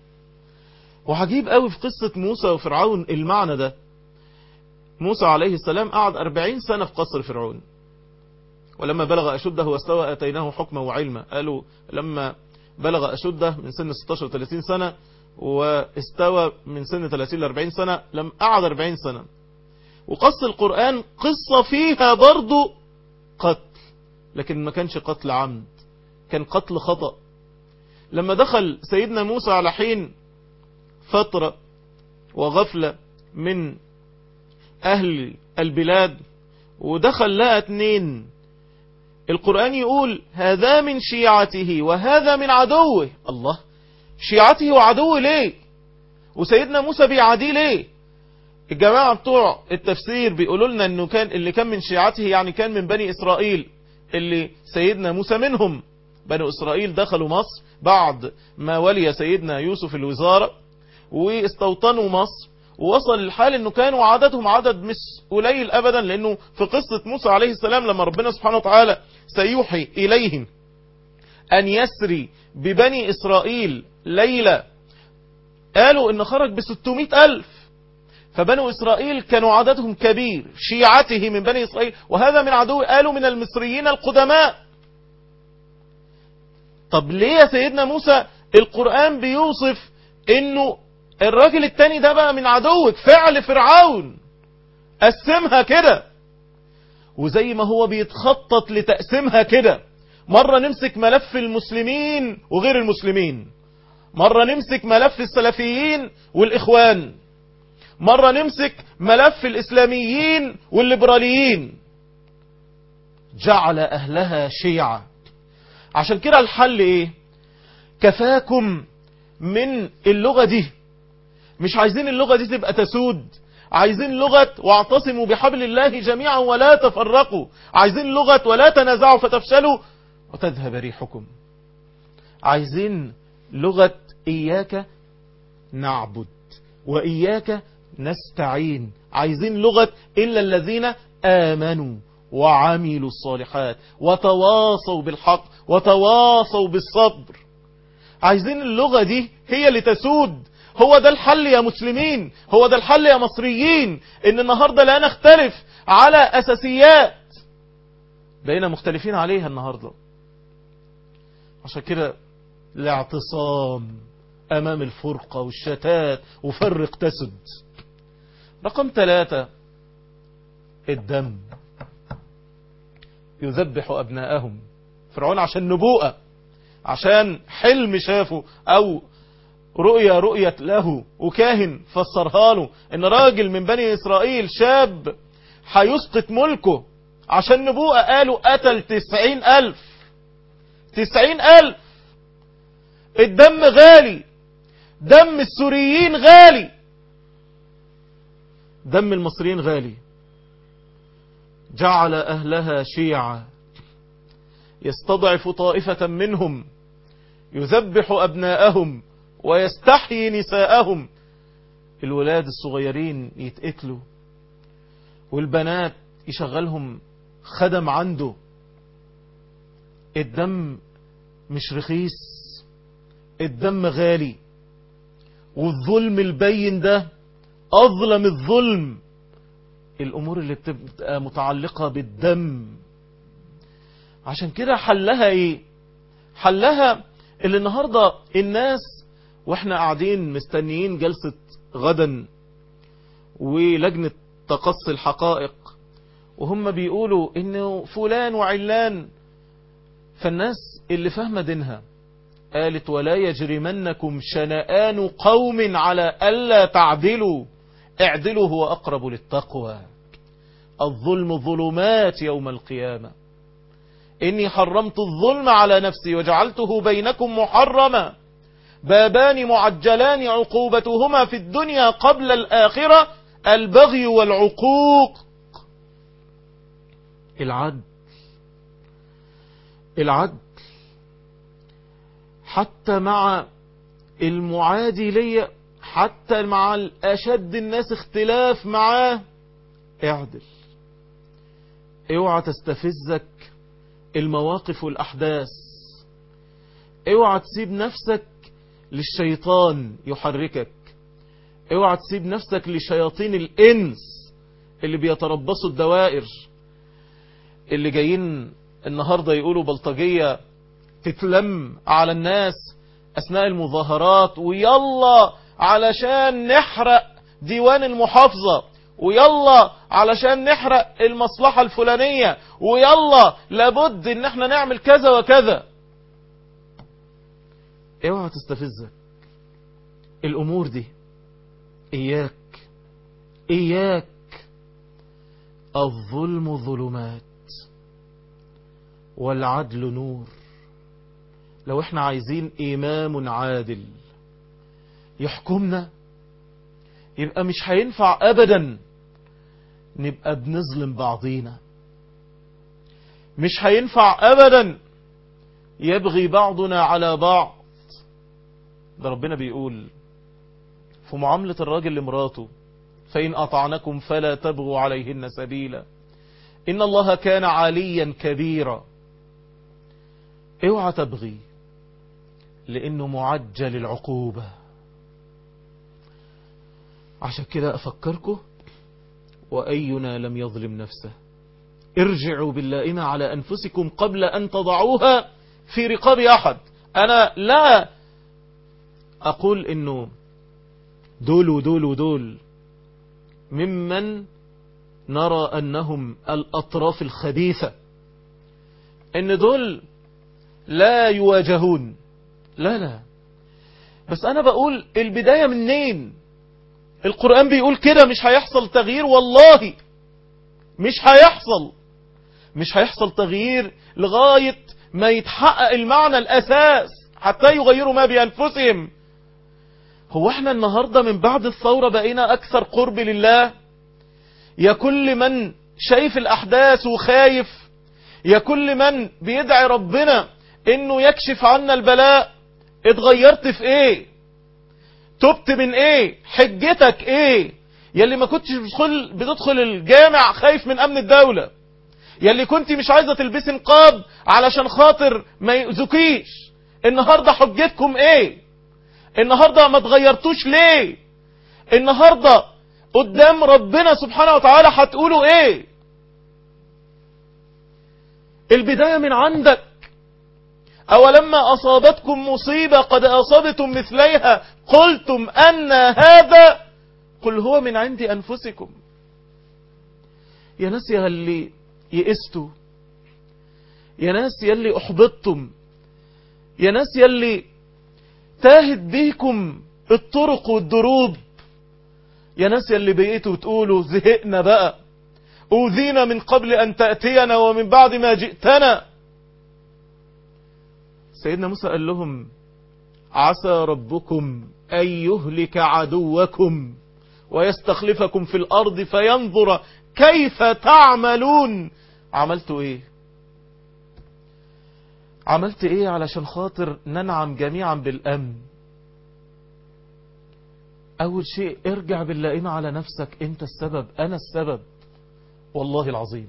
وعجيب قوي في قصة موسى وفرعون المعنى ده موسى عليه السلام قعد أربعين سنة في قصر فرعون ولما بلغ أشده واستوى أتيناه حكما وعلما قالوا لما بلغ أشده من سن 16-30 سنة واستوى من سن 30-40 سنة لم قعد 40 سنة وقص القرآن قصة فيها برضو قتل لكن ما كانش قتل عمد كان قتل خطأ لما دخل سيدنا موسى على حين فترة وغفلة من أهل البلاد ودخل لقى اتنين القرآن يقول هذا من شيعته وهذا من عدوه الله شيعته وعدوه ليه وسيدنا موسى بيعاديه ليه الجماعة بتوع التفسير بيقولوا لنا انه كان اللي كان من شيعته يعني كان من بني اسرائيل اللي سيدنا موسى منهم بني اسرائيل دخلوا مصر بعد ما ولي سيدنا يوسف الوزارة واستوطنوا مصر ووصل الحال انه كانوا عددهم عدد مش قليل ابدا لانه في قصة موسى عليه السلام لما ربنا سبحانه وتعالى سيوحي اليهم ان يسري ببني اسرائيل ليلة قالوا ان خرج بستمائة الف فبنو اسرائيل كانوا عددهم كبير شيعته من بني اسرائيل وهذا من عدو قالوا من المصريين القدماء طب ليه يا سيدنا موسى القرآن بيوصف انه الراجل التاني ده بقى من عدوك فعل فرعون قسمها كده وزي ما هو بيتخطط لتقسيمها كده مرة نمسك ملف المسلمين وغير المسلمين مرة نمسك ملف السلفيين والإخوان مرة نمسك ملف الإسلاميين والليبراليين جعل أهلها شيعة عشان كده الحل إيه كفاكم من اللغة دي مش عايزين اللغة دي تبقى تسود عايزين لغة واعتصموا بحبل الله جميعا ولا تفرقوا عايزين لغة ولا تنازعوا فتفشلوا وتذهب ريحكم عايزين لغة إياك نعبد وإياك نستعين عايزين لغة إلا الذين آمنوا وعملوا الصالحات وتواصوا بالحق وتواصوا بالصبر عايزين اللغة دي هي اللي تسود هو ده الحل يا مسلمين هو ده الحل يا مصريين ان النهاردة لا نختلف على اساسيات بقينا مختلفين عليها النهاردة عشان كده الاعتصام امام الفرقة والشتات وفرق تسد رقم ثلاثة الدم يذبح ابناءهم فرعون عشان نبوءة عشان حلم شافه او رؤية رؤية له وكاهن فسرها له ان راجل من بني اسرائيل شاب هيسقط ملكه عشان نبوءة قالوا قتل تسعين الف تسعين الف الدم غالي دم السوريين غالي دم المصريين غالي جعل اهلها شيعة يستضعف طائفة منهم يذبح ابناءهم ويستحيي نساءهم الولاد الصغيرين يتقتلوا والبنات يشغلهم خدم عنده الدم مش رخيص الدم غالي والظلم البين ده أظلم الظلم الأمور اللي بتبقى متعلقة بالدم عشان كده حلها ايه حلها اللي النهاردة الناس واحنا قاعدين مستنيين جلسة غدا ولجنة تقصي الحقائق وهم بيقولوا انه فلان وعلان فالناس اللي فاهمة دينها قالت ولا يجرمنكم شنآن قوم على ألا تعدلوا اعدلوا هو أقرب للتقوى الظلم ظلمات يوم القيامة إني حرمت الظلم على نفسي وجعلته بينكم محرما بابان معجلان عقوبتهما في الدنيا قبل الآخرة البغي والعقوق العدل العدل حتى مع المعادي لي حتى مع الأشد الناس اختلاف معاه اعدل اوعى تستفزك المواقف والأحداث اوعى تسيب نفسك للشيطان يحركك اوعى تسيب نفسك لشياطين الإنس اللي بيتربصوا الدوائر اللي جايين النهاردة يقولوا بلطجية تتلم على الناس أثناء المظاهرات ويلا علشان نحرق ديوان المحافظة ويلا علشان نحرق المصلحة الفلانية ويلا لابد ان احنا نعمل كذا وكذا اوعى تستفزك الامور دي اياك اياك الظلم ظلمات والعدل نور لو احنا عايزين امام عادل يحكمنا يبقى مش هينفع ابدا نبقى بنظلم بعضينا مش هينفع ابدا يبغي بعضنا على بعض ده ربنا بيقول في معاملة الراجل لمراته فإن أطعنكم فلا تبغوا عليهن سبيلا إن الله كان عليا كبيرا اوعى تبغي لأنه معجل العقوبة عشان كده أفكركم وأينا لم يظلم نفسه ارجعوا باللائمة على أنفسكم قبل أن تضعوها في رقاب أحد أنا لا أقول إنه دول ودول ودول ممن نرى أنهم الأطراف الخبيثة إن دول لا يواجهون لا لا بس أنا بقول البداية منين القرآن بيقول كده مش هيحصل تغيير والله مش هيحصل مش هيحصل تغيير لغاية ما يتحقق المعنى الأساس حتى يغيروا ما بأنفسهم هو احنا النهاردة من بعد الثورة بقينا أكثر قرب لله يا كل من شايف الأحداث وخايف يا كل من بيدعي ربنا انه يكشف عنا البلاء اتغيرت في ايه تبت من ايه حجتك ايه يلي ما كنتش بتدخل, بتدخل الجامع خايف من امن الدولة يلي كنت مش عايزة تلبسي نقاب علشان خاطر ما يؤذكيش النهاردة حجتكم ايه النهاردة ما تغيرتوش ليه النهاردة قدام ربنا سبحانه وتعالى هتقولوا ايه البداية من عندك أولما أصابتكم مصيبة قد أصبتم مثليها قلتم أن هذا قل هو من عند أنفسكم يا ناس يا اللي يئستوا يا ناس يا اللي أحبطتم يا ناس يا اللي تاهت بيكم الطرق والدروب يا ناس يا اللي بقيتوا تقولوا زهقنا بقى أوذينا من قبل أن تأتينا ومن بعد ما جئتنا سيدنا موسى قال لهم عسى ربكم أن يهلك عدوكم ويستخلفكم في الأرض فينظر كيف تعملون عملتوا ايه عملت ايه علشان خاطر ننعم جميعا بالأمن أول شيء ارجع باللائمة على نفسك انت السبب أنا السبب والله العظيم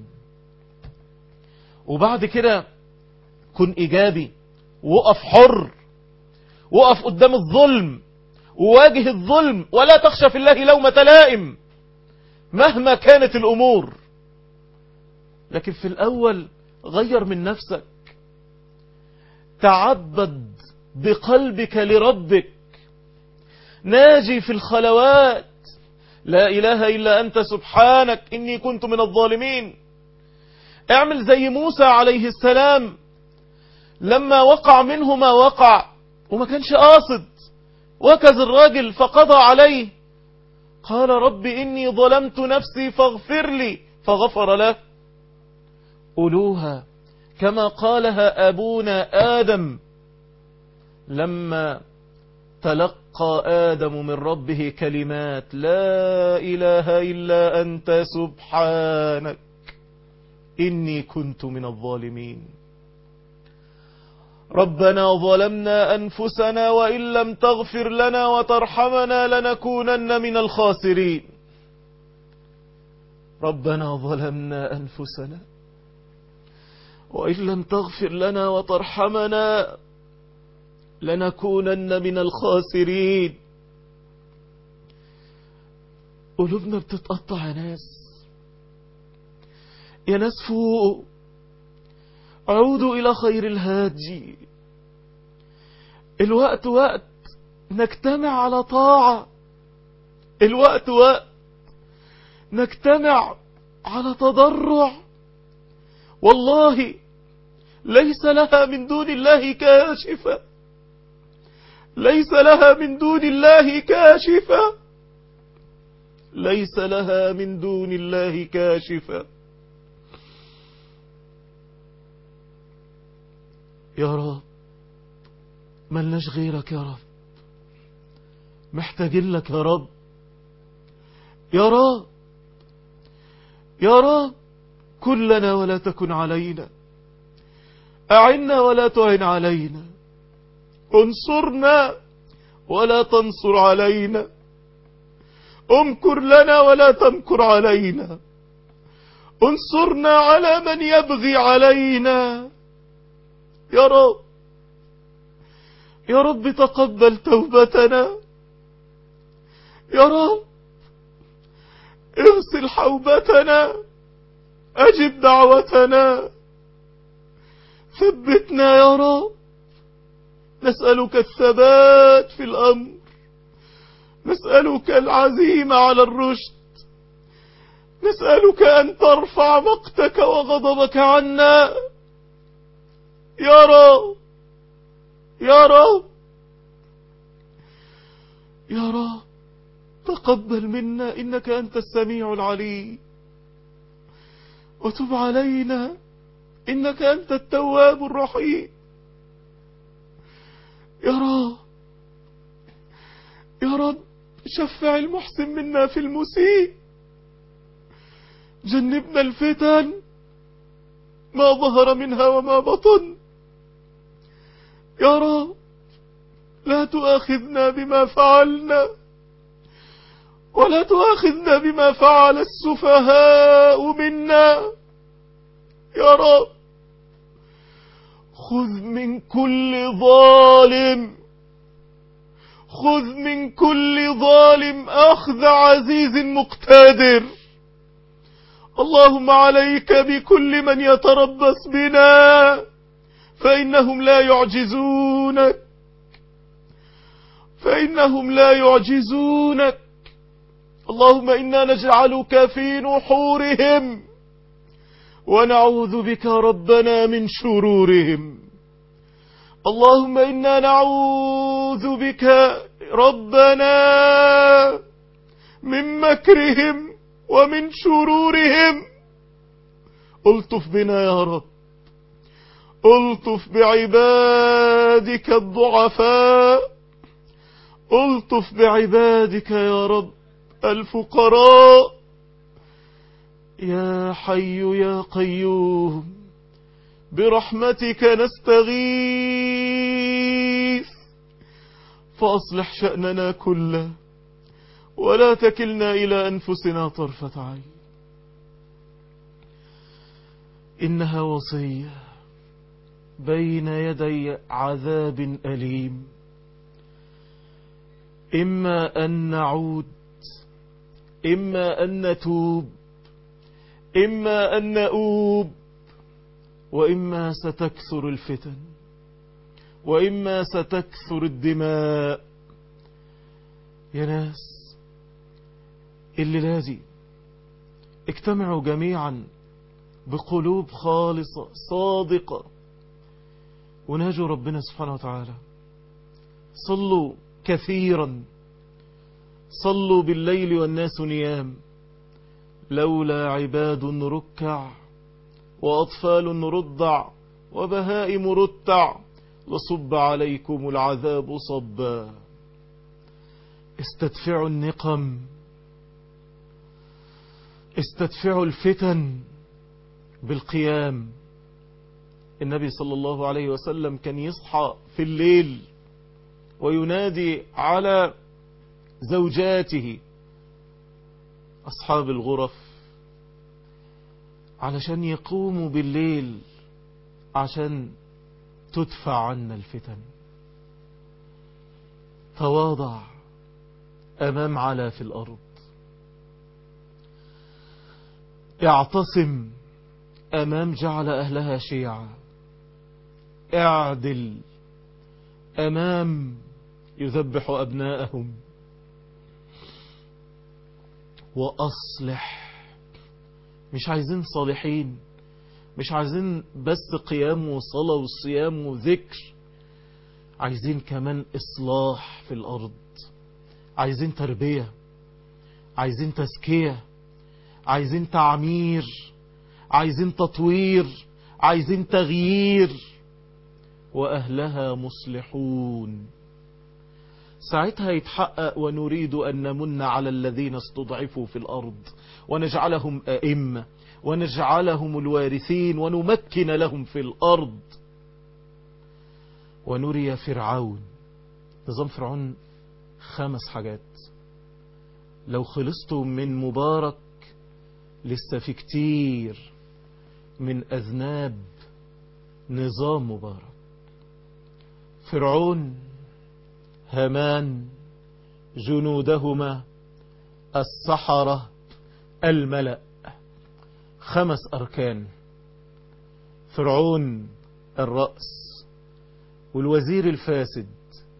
وبعد كده كن إيجابي وقف حر وقف قدام الظلم وواجه الظلم ولا تخشى في الله لومة لائم مهما كانت الأمور لكن في الأول غير من نفسك تعبد بقلبك لربك ناجي في الخلوات لا إله إلا أنت سبحانك إني كنت من الظالمين اعمل زي موسى عليه السلام لما وقع منه ما وقع وما كانش قاصد وكز الراجل فقضى عليه قال رب إني ظلمت نفسي فاغفر لي فغفر له قولوها كما قالها أبونا آدم لما تلقى آدم من ربه كلمات لا إله إلا أنت سبحانك إني كنت من الظالمين ربنا ظلمنا أنفسنا وإن لم تغفر لنا وترحمنا لنكونن من الخاسرين ربنا ظلمنا أنفسنا وإن لم تغفر لنا وترحمنا لنكونن من الخاسرين قلوبنا بتتقطع يا ناس يا ناس فوق عودوا إلى خير الهاجي الوقت وقت نجتمع على طاعة الوقت وقت نجتمع على تضرع والله ليس لها من دون الله كاشفة ليس لها من دون الله كاشفة ليس لها من دون الله كاشفة يا رب ملناش غيرك يا رب محتاجين لك يا رب يا رب يا رب كلنا ولا تكن علينا أعنا ولا تعن علينا انصرنا ولا تنصر علينا امكر لنا ولا تمكر علينا انصرنا على من يبغي علينا يا رب يا رب تقبل توبتنا يا رب اغسل حوبتنا اجب دعوتنا ثبتنا يا رب نسألك الثبات في الأمر نسألك العزيمة على الرشد نسألك أن ترفع مقتك وغضبك عنا يا رب يا رب يا رب تقبل منا إنك أنت السميع العليم وتب علينا إنك أنت التواب الرحيم يا رب يا رب شفع المحسن منا في المسيء جنبنا الفتن ما ظهر منها وما بطن يا رب لا تؤاخذنا بما فعلنا ولا تؤاخذنا بما فعل السفهاء منا يا رب خذ من كل ظالم خذ من كل ظالم أخذ عزيز مقتدر اللهم عليك بكل من يتربص بنا فإنهم لا يعجزونك فإنهم لا يعجزونك اللهم إنا نجعلك في نحورهم ونعوذ بك ربنا من شرورهم اللهم إنا نعوذ بك ربنا من مكرهم ومن شرورهم الطف بنا يا رب الطف بعبادك الضعفاء الطف بعبادك يا رب الفقراء يا حي يا قيوم برحمتك نستغيث فأصلح شأننا كله ولا تكلنا إلى أنفسنا طرفة عين إنها وصية بين يدي عذاب أليم إما أن نعود إما أن نتوب إما أن نؤوب وإما ستكثر الفتن وإما ستكثر الدماء يا ناس اللي لازم اجتمعوا جميعا بقلوب خالصة صادقة وناجوا ربنا سبحانه وتعالى صلوا كثيرا صلوا بالليل والناس نيام لولا عباد ركع وأطفال رضع وبهائم رتع لصب عليكم العذاب صبا استدفعوا النقم استدفعوا الفتن بالقيام النبي صلى الله عليه وسلم كان يصحى في الليل وينادي على زوجاته أصحاب الغرف علشان يقوموا بالليل عشان تدفع عنا الفتن تواضع أمام علا في الأرض اعتصم أمام جعل أهلها شيعا اعدل أمام يذبح أبناءهم وأصلح مش عايزين صالحين مش عايزين بس قيام وصلاة وصيام وذكر عايزين كمان إصلاح في الأرض عايزين تربية عايزين تزكية عايزين تعمير عايزين تطوير عايزين تغيير وأهلها مصلحون ساعتها يتحقق ونريد أن نمن على الذين استضعفوا في الأرض ونجعلهم أئمة ونجعلهم الوارثين ونمكن لهم في الأرض ونري فرعون نظام فرعون خمس حاجات لو خلصتم من مبارك لسه في كتير من أذناب نظام مبارك فرعون هامان جنودهما السحرة الملأ خمس أركان فرعون الرأس والوزير الفاسد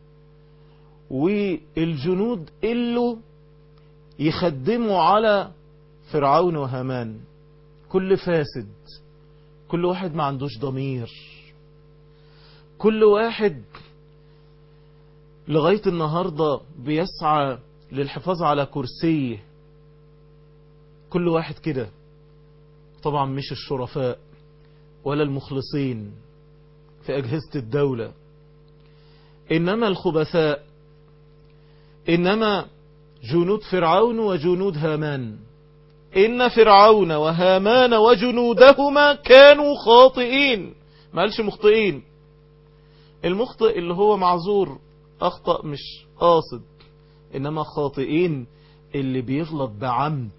والجنود اللي يخدموا على فرعون وهامان كل فاسد كل واحد ما عندوش ضمير كل واحد لغاية النهاردة بيسعى للحفاظ على كرسيه كل واحد كده طبعا مش الشرفاء ولا المخلصين في أجهزة الدولة إنما الخبثاء إنما جنود فرعون وجنود هامان إن فرعون وهامان وجنودهما كانوا خاطئين ما قالش مخطئين المخطئ اللي هو معذور أخطأ مش قاصد إنما خاطئين اللي بيغلط بعمد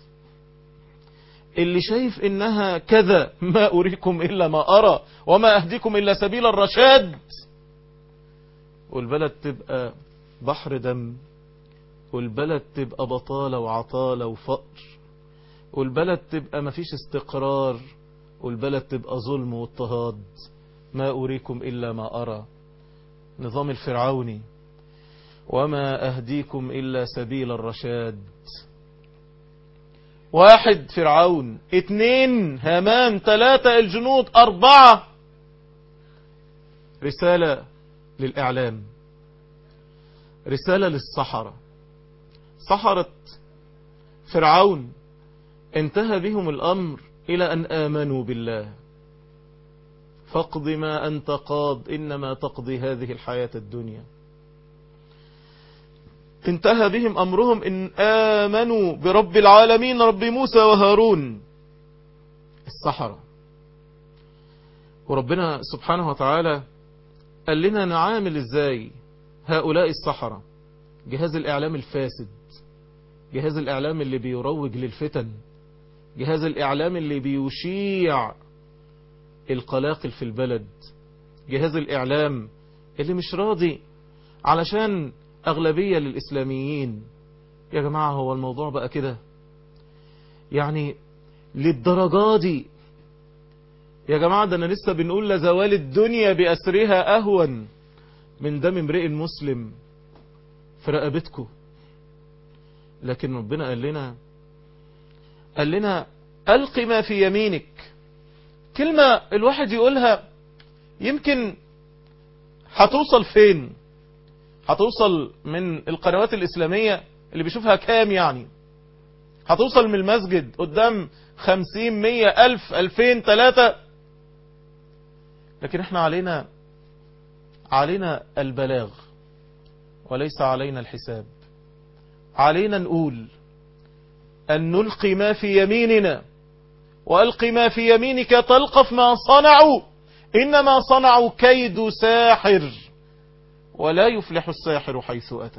اللي شايف إنها كذا ما أريكم إلا ما أرى وما أهديكم إلا سبيل الرشاد والبلد تبقى بحر دم والبلد تبقى بطالة وعطالة وفقر والبلد تبقى مفيش استقرار والبلد تبقى ظلم واضطهاد ما أريكم إلا ما أرى نظام الفرعوني وما أهديكم إلا سبيل الرشاد واحد فرعون اتنين هامان تلاتة الجنود أربعة رسالة للإعلام رسالة للصحراء سحرة فرعون انتهى بهم الأمر إلى أن آمنوا بالله فاقض ما أنت قاض إنما تقضي هذه الحياة الدنيا انتهى بهم أمرهم إن آمنوا برب العالمين رب موسى وهارون السحرة وربنا سبحانه وتعالى قال لنا نعامل ازاي هؤلاء السحرة جهاز الإعلام الفاسد جهاز الإعلام اللي بيروج للفتن جهاز الإعلام اللي بيشيع القلاقل في البلد جهاز الإعلام اللي مش راضي علشان أغلبية للإسلاميين يا جماعة هو الموضوع بقى كده يعني للدرجة دي يا جماعة ده أنا لسه بنقول لزوال الدنيا بأسرها أهون من دم امرئ مسلم في رقبتكم لكن ربنا قال لنا قال لنا ألق ما في يمينك كلمة الواحد يقولها يمكن هتوصل فين هتوصل من القنوات الإسلامية اللي بيشوفها كام يعني هتوصل من المسجد قدام خمسين مية ألف ألفين ثلاثة لكن احنا علينا علينا البلاغ وليس علينا الحساب علينا نقول أن نلقي ما في يميننا وألقي ما في يمينك تلقف ما صنعوا إنما صنعوا كيد ساحر ولا يفلح الساحر حيث أتى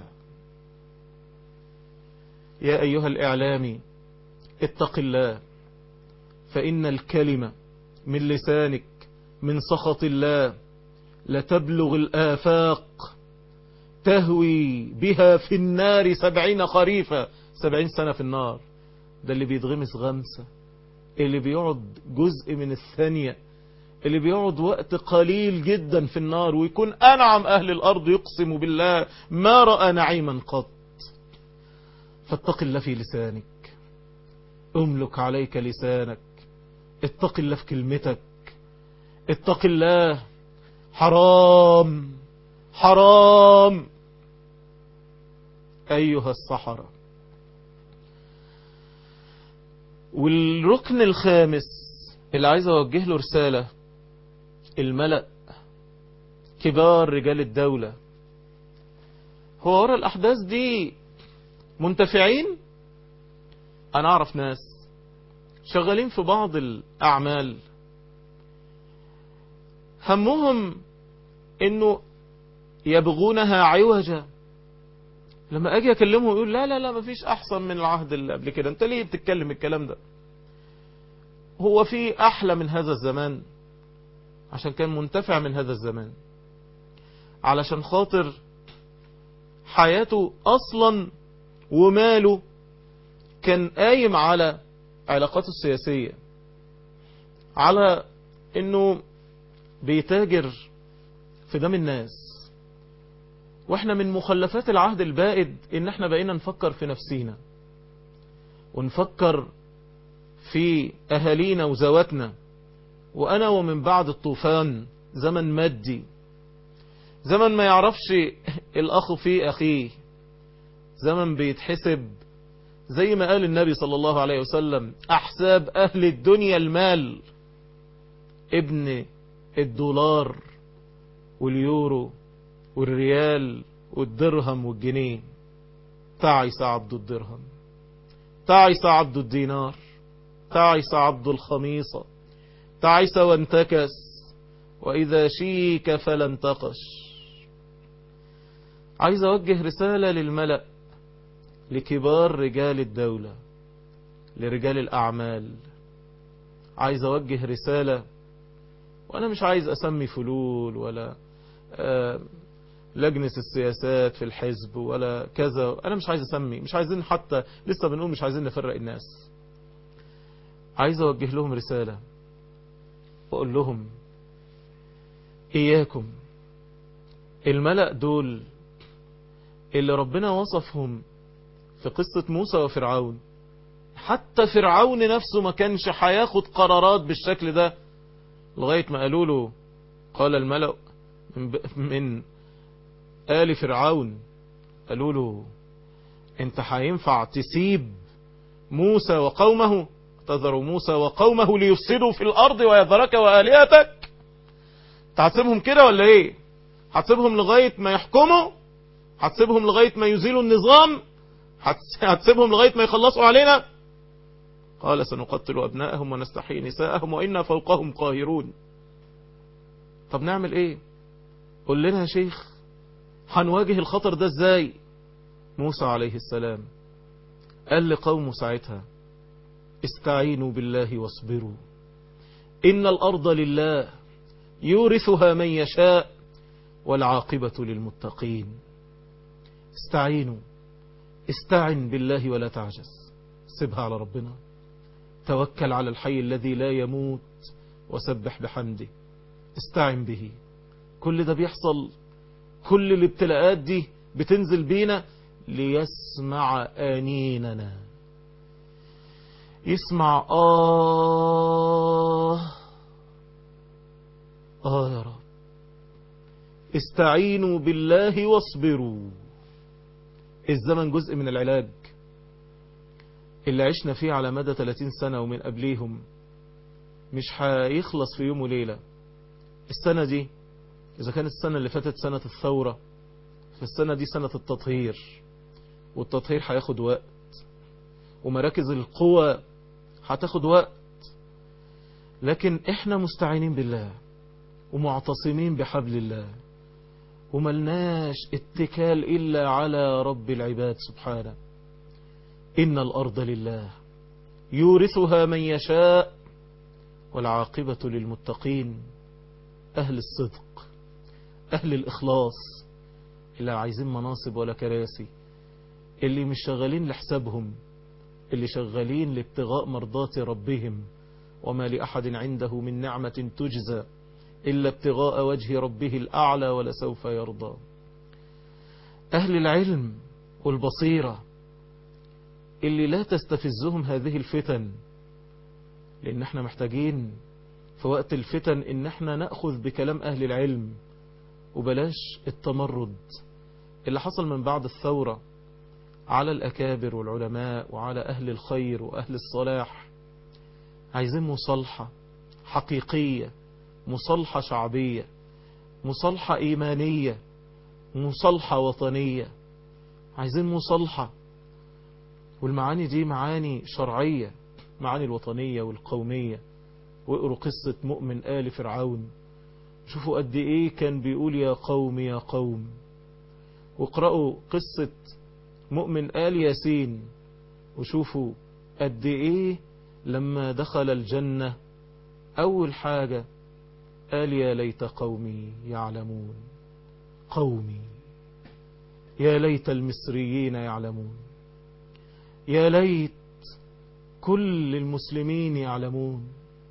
يا أيها الإعلامي اتق الله فإن الكلمة من لسانك من سخط الله لتبلغ الآفاق تهوي بها في النار سبعين خريفا سبعين سنة في النار ده اللي بيتغمس غمسة اللي بيقعد جزء من الثانية اللي بيقعد وقت قليل جدا في النار ويكون أنعم أهل الأرض يقسم بالله ما رأى نعيما قط فاتق الله في لسانك املك عليك لسانك اتق الله في كلمتك اتق الله حرام حرام أيها الصحراء والركن الخامس اللي عايز أوجه له رسالة الملأ كبار رجال الدولة هو ورا الأحداث دي منتفعين أنا أعرف ناس شغالين في بعض الأعمال همهم انه يبغونها عوجا لما اجي اكلمه يقول لا لا لا مفيش احسن من العهد اللي قبل كده انت ليه بتتكلم الكلام ده هو في احلى من هذا الزمان عشان كان منتفع من هذا الزمان علشان خاطر حياته اصلا وماله كان قايم على علاقاته السياسية على انه بيتاجر في دم الناس واحنا من مخلفات العهد البائد ان احنا بقينا نفكر في نفسينا ونفكر في اهالينا وزواتنا وانا ومن بعد الطوفان زمن مادي زمن ما يعرفش الاخ في اخيه زمن بيتحسب زي ما قال النبي صلى الله عليه وسلم احساب اهل الدنيا المال ابن الدولار واليورو والريال والدرهم والجنيه تعس عبد الدرهم تعس عبد الدينار تعس عبد الخميصة تعس وانتكس وإذا شيك فلا انتقش عايز أوجه رسالة للملأ لكبار رجال الدولة لرجال الأعمال عايز أوجه رسالة وأنا مش عايز أسمي فلول ولا آه لجنة السياسات في الحزب ولا كذا أنا مش عايز أسمي مش عايزين حتى لسه بنقول مش عايزين نفرق الناس عايز أوجه لهم رسالة وأقول لهم إياكم الملأ دول اللي ربنا وصفهم في قصة موسى وفرعون حتى فرعون نفسه ما كانش هياخد قرارات بالشكل ده لغاية ما قالوا له قال الملأ من, من آل فرعون قالوا له انت هينفع تسيب موسى وقومه تذر موسى وقومه ليفسدوا في الأرض ويذرك وآلهتك هتسيبهم كده ولا ايه هتسيبهم لغاية ما يحكموا هتسيبهم لغاية ما يزيلوا النظام هتسيبهم لغاية ما يخلصوا علينا قال سنقتل أبناءهم ونستحيي نساءهم وإنا فوقهم قاهرون طب نعمل ايه قول لنا يا شيخ هنواجه الخطر ده ازاي موسى عليه السلام قال لقومه ساعتها استعينوا بالله واصبروا إن الأرض لله يورثها من يشاء والعاقبة للمتقين استعينوا استعن بالله ولا تعجز سيبها على ربنا توكل على الحي الذي لا يموت وسبح بحمده استعن به كل ده بيحصل كل الابتلاءات دي بتنزل بينا ليسمع آنيننا يسمع آه آه يا رب استعينوا بالله واصبروا الزمن جزء من العلاج اللي عشنا فيه على مدى 30 سنة ومن قبليهم مش هيخلص في يوم وليلة السنة دي إذا كانت السنة اللي فاتت سنة الثورة فالسنة دي سنة التطهير والتطهير هياخد وقت ومراكز القوى هتاخد وقت لكن احنا مستعينين بالله ومعتصمين بحبل الله وملناش اتكال إلا على رب العباد سبحانه إن الأرض لله يورثها من يشاء والعاقبة للمتقين أهل الصدق أهل الإخلاص اللي عايزين مناصب ولا كراسي اللي مش شغالين لحسابهم اللي شغالين لابتغاء مرضات ربهم وما لأحد عنده من نعمة تجزى إلا ابتغاء وجه ربه الأعلى ولسوف يرضى أهل العلم والبصيرة اللي لا تستفزهم هذه الفتن لأن احنا محتاجين في وقت الفتن ان احنا نأخذ بكلام أهل العلم وبلاش التمرد اللي حصل من بعد الثورة على الأكابر والعلماء وعلى أهل الخير وأهل الصلاح عايزين مصالحة حقيقية مصالحة شعبية مصالحة إيمانية مصالحة وطنية عايزين مصالحة والمعاني دي معاني شرعية معاني الوطنية والقومية واقروا قصة مؤمن آل فرعون شوفوا قد ايه كان بيقول يا قوم يا قوم واقرأوا قصة مؤمن آل ياسين وشوفوا قد ايه لما دخل الجنة اول حاجة قال يا ليت قومي يعلمون قومي يا ليت المصريين يعلمون يا ليت كل المسلمين يعلمون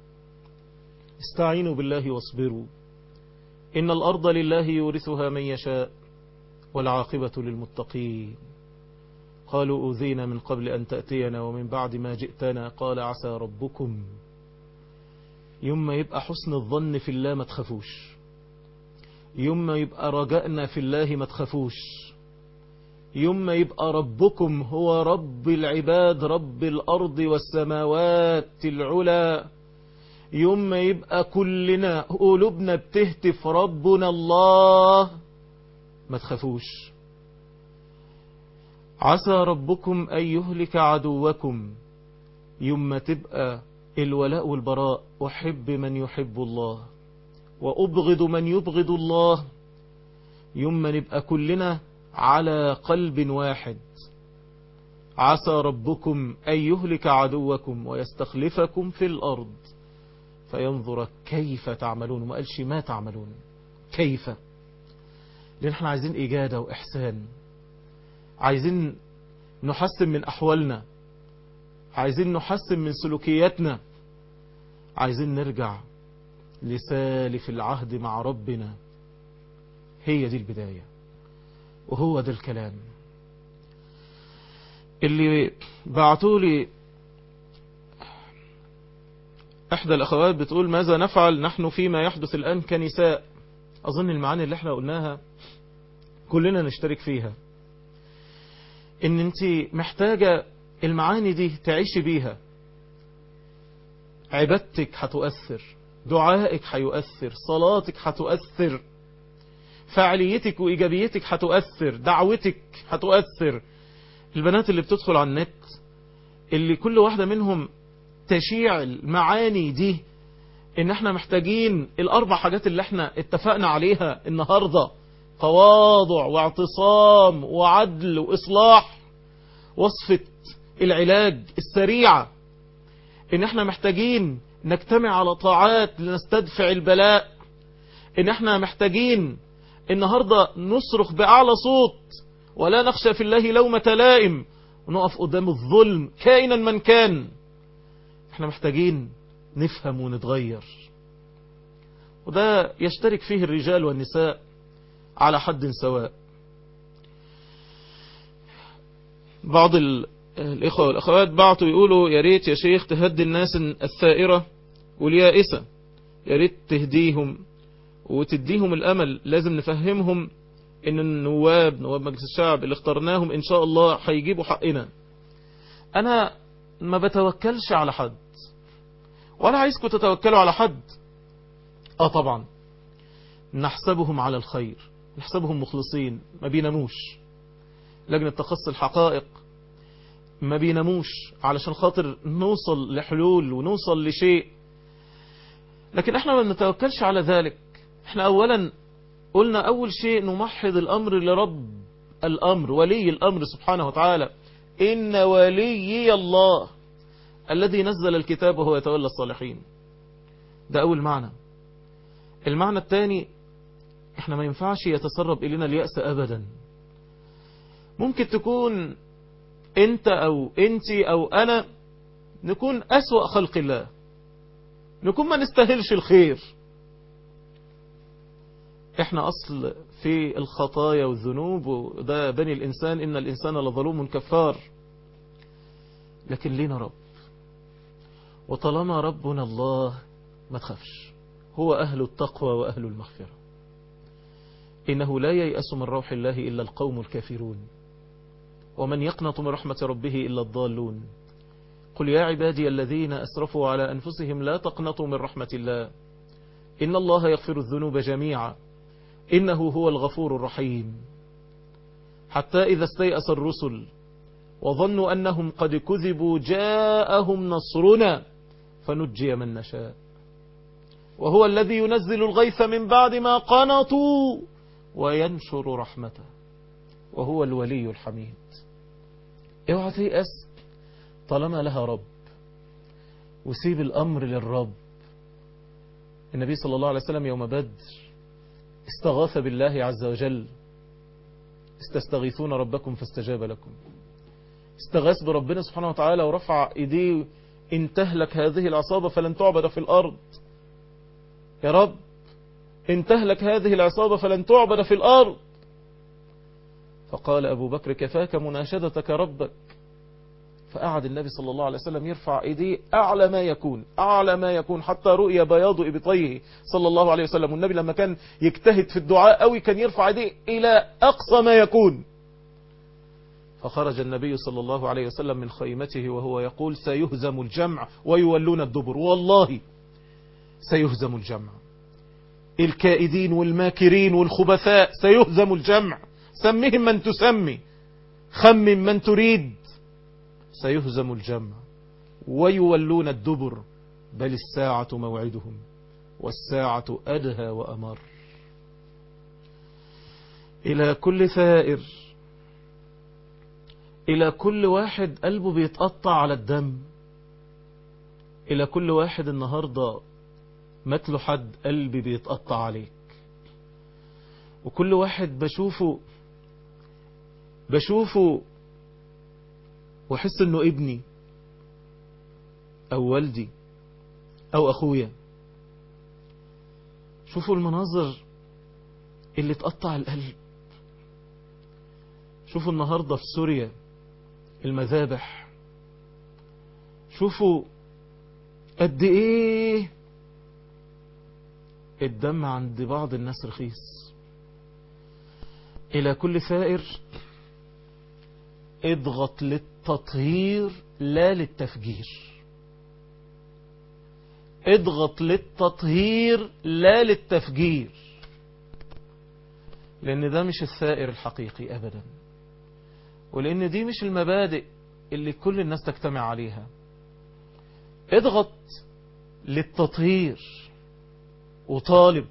استعينوا بالله واصبروا إن الأرض لله يورثها من يشاء والعاقبة للمتقين قالوا أوذينا من قبل أن تأتينا ومن بعد ما جئتنا قال عسى ربكم يوم ما يبقى حسن الظن في الله ما تخافوش يوم ما يبقى رجائنا في الله ما تخافوش يوم ما يبقى ربكم هو رب العباد رب الأرض والسماوات العلا يوم ما يبقى كلنا قلوبنا بتهتف ربنا الله ما تخافوش عسى ربكم أن يهلك عدوكم يوم ما تبقى الولاء والبراء أحب من يحب الله وأبغض من يبغض الله يوم ما نبقى كلنا على قلب واحد عسى ربكم أن يهلك عدوكم ويستخلفكم في الأرض فينظر كيف تعملون وما قالش ما تعملون كيف لأن احنا عايزين إجادة وإحسان عايزين نحسن من أحوالنا عايزين نحسن من سلوكياتنا عايزين نرجع لسالف العهد مع ربنا هي دي البداية وهو ده الكلام اللي بعتوا لي احدى الاخوات بتقول ماذا نفعل نحن فيما يحدث الان كنساء اظن المعاني اللي احنا قلناها كلنا نشترك فيها ان انت محتاجة المعاني دي تعيشي بيها عبادتك هتؤثر دعائك هيؤثر صلاتك هتؤثر فعاليتك وإيجابيتك هتؤثر دعوتك هتؤثر البنات اللي بتدخل على النت اللي كل واحدة منهم تشيع المعاني دي ان احنا محتاجين الاربع حاجات اللي احنا اتفقنا عليها النهاردة تواضع واعتصام وعدل واصلاح وصفة العلاج السريعة ان احنا محتاجين نجتمع على طاعات لنستدفع البلاء ان احنا محتاجين النهاردة نصرخ بأعلى صوت ولا نخشى في الله لومة لائم ونقف قدام الظلم كائنا من كان احنا محتاجين نفهم ونتغير وده يشترك فيه الرجال والنساء على حد سواء بعض الإخوة والأخوات بعتوا يقولوا يا ريت يا شيخ تهدي الناس الثائرة واليائسة يا ريت تهديهم وتديهم الأمل لازم نفهمهم ان النواب نواب مجلس الشعب اللي اخترناهم ان شاء الله هيجيبوا حقنا انا ما بتوكلش على حد ولا عايزكم تتوكلوا على حد اه طبعا نحسبهم على الخير نحسبهم مخلصين ما بيناموش لجنة تخص الحقائق ما بيناموش علشان خاطر نوصل لحلول ونوصل لشيء لكن احنا ما بنتوكلش على ذلك احنا اولا قلنا اول شيء نمحض الامر لرب الامر ولي الامر سبحانه وتعالى ان وليي الله الذي نزل الكتاب وهو يتولى الصالحين ده اول معنى المعنى الثاني احنا ما ينفعش يتسرب الينا اليأس ابدا ممكن تكون انت او انتي او انا نكون اسوأ خلق الله نكون ما نستاهلش الخير احنا اصل في الخطايا والذنوب وده بني الانسان ان الانسان لظلوم كفار لكن لينا رب وطالما ربنا الله ما تخافش هو اهل التقوى واهل المغفرة انه لا ييأس من روح الله الا القوم الكافرون ومن يقنط من رحمة ربه الا الضالون قل يا عبادي الذين اسرفوا على انفسهم لا تقنطوا من رحمة الله ان الله يغفر الذنوب جميعا إنه هو الغفور الرحيم حتى إذا استيأس الرسل وظنوا أنهم قد كذبوا جاءهم نصرنا فنجي من نشاء وهو الذي ينزل الغيث من بعد ما قنطوا وينشر رحمته وهو الولي الحميد اوعى تيأس طالما لها رب وسيب الأمر للرب النبي صلى الله عليه وسلم يوم بدر استغاث بالله عز وجل استستغيثون ربكم فاستجاب لكم استغاث بربنا سبحانه وتعالى ورفع ايديه ان تهلك هذه العصابة فلن تعبد في الارض يا رب ان تهلك هذه العصابة فلن تعبد في الارض فقال ابو بكر كفاك مناشدتك ربك فقعد النبي صلى الله عليه وسلم يرفع ايديه اعلى ما يكون اعلى ما يكون حتى رؤي بياض ابطيه صلى الله عليه وسلم والنبي لما كان يجتهد في الدعاء قوي كان يرفع ايديه الى اقصى ما يكون فخرج النبي صلى الله عليه وسلم من خيمته وهو يقول سيهزم الجمع ويولون الدبر والله سيهزم الجمع الكائدين والماكرين والخبثاء سيهزم الجمع سمهم من تسمي خمم من تريد سيهزم الجمع ويولون الدبر بل الساعة موعدهم والساعة أدهى وأمر إلى كل ثائر إلى كل واحد قلبه بيتقطع على الدم إلى كل واحد النهاردة متله حد قلبي بيتقطع عليك وكل واحد بشوفه بشوفه واحس انه ابني او والدي او اخويا شوفوا المناظر اللي تقطع القلب شوفوا النهاردة في سوريا المذابح شوفوا قد ايه الدم عند بعض الناس رخيص الى كل ثائر اضغط للتطهير لا للتفجير اضغط للتطهير لا للتفجير لان ده مش الثائر الحقيقي ابدا ولان دي مش المبادئ اللي كل الناس تجتمع عليها اضغط للتطهير وطالب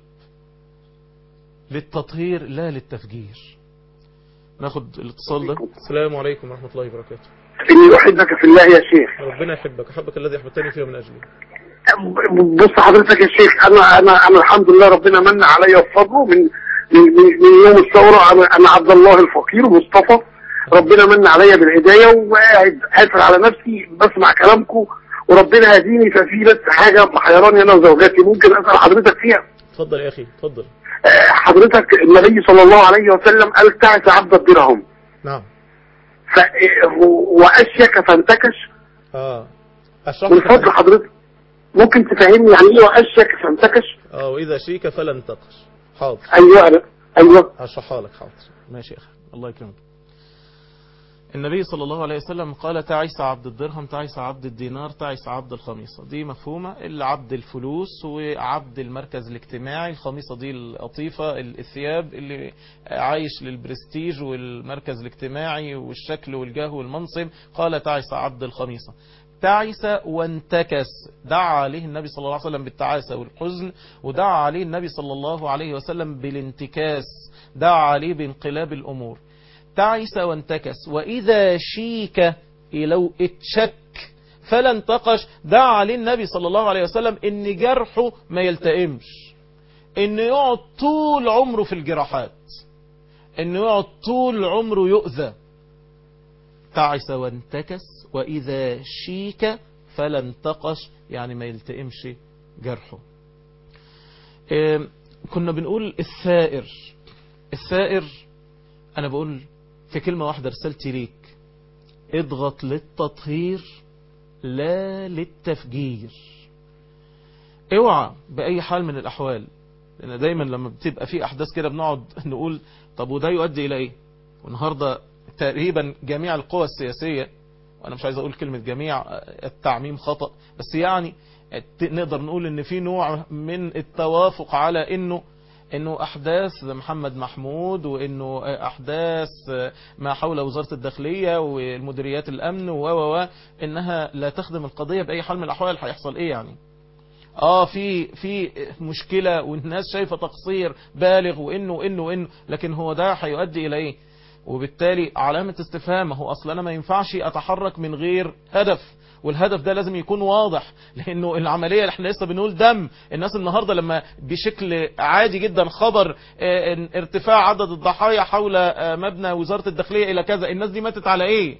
للتطهير لا للتفجير ناخد الاتصال ده السلام عليكم ورحمة الله وبركاته إني أحبك في الله يا شيخ ربنا يحبك أحبك الذي أحببتني فيه من أجلي بص حضرتك يا شيخ أنا أنا أنا الحمد لله ربنا من عليا بفضله من من, من من يوم الثورة أنا أنا عبد الله الفقير مصطفى ربنا من عليا بالهداية وقاعد قافل على نفسي بسمع كلامكم وربنا هديني ففي بس حاجة محيراني أنا وزوجاتي ممكن أسأل حضرتك فيها اتفضل يا أخي اتفضل حضرتك النبي صلى الله عليه وسلم قال تعس عبد الدرهم نعم ف... وأشيك فانتكش اه اشرح من لك فضل حضرتك ممكن تفهمني يعني ايه واشك فانتكش اه واذا شيك فلا انتقش حاضر ايوه انا ايوه هشرحها لك حاضر ماشي يا اخي الله يكرمك النبي صلى الله عليه وسلم قال تعيس عبد الدرهم تعيس عبد الدينار تعيس عبد الخميصة دي مفهومة اللي عبد الفلوس وعبد المركز الاجتماعي الخميصة دي القطيفة الثياب اللي عايش للبرستيج والمركز الاجتماعي والشكل والجاه والمنصب قال تعيس عبد الخميصة تعس وانتكس دعا عليه النبي صلى الله عليه وسلم بالتعاسة والحزن ودعا عليه النبي صلى الله عليه وسلم بالانتكاس دعا عليه بانقلاب الأمور تعس وانتكس وإذا شيك لو اتشك فلا انتقش دعا عليه النبي صلى الله عليه وسلم ان جرحه ما يلتئمش انه يقعد طول عمره في الجراحات انه يقعد طول عمره يؤذى تعس وانتكس وإذا شيك فلا انتقش يعني ما يلتئمش جرحه إيه كنا بنقول الثائر الثائر أنا بقول في كلمة واحدة رسالتي ليك اضغط للتطهير لا للتفجير اوعى بأي حال من الأحوال لأن دايما لما بتبقى في أحداث كده بنقعد نقول طب وده يؤدي إلى إيه والنهاردة تقريبا جميع القوى السياسية وأنا مش عايز أقول كلمة جميع التعميم خطأ بس يعني نقدر نقول ان في نوع من التوافق على انه انه احداث محمد محمود وانه احداث ما حول وزارة الداخلية والمديريات الامن و و انها لا تخدم القضية باي حال من الاحوال هيحصل ايه يعني اه في في مشكلة والناس شايفة تقصير بالغ وانه وانه وانه لكن هو ده هيؤدي الى ايه وبالتالي علامة استفهام هو اصلا انا ما ينفعش اتحرك من غير هدف والهدف ده لازم يكون واضح لانه العملية اللي احنا لسه بنقول دم الناس النهاردة لما بشكل عادي جدا خبر ارتفاع عدد الضحايا حول مبنى وزارة الداخلية الى كذا الناس دي ماتت على ايه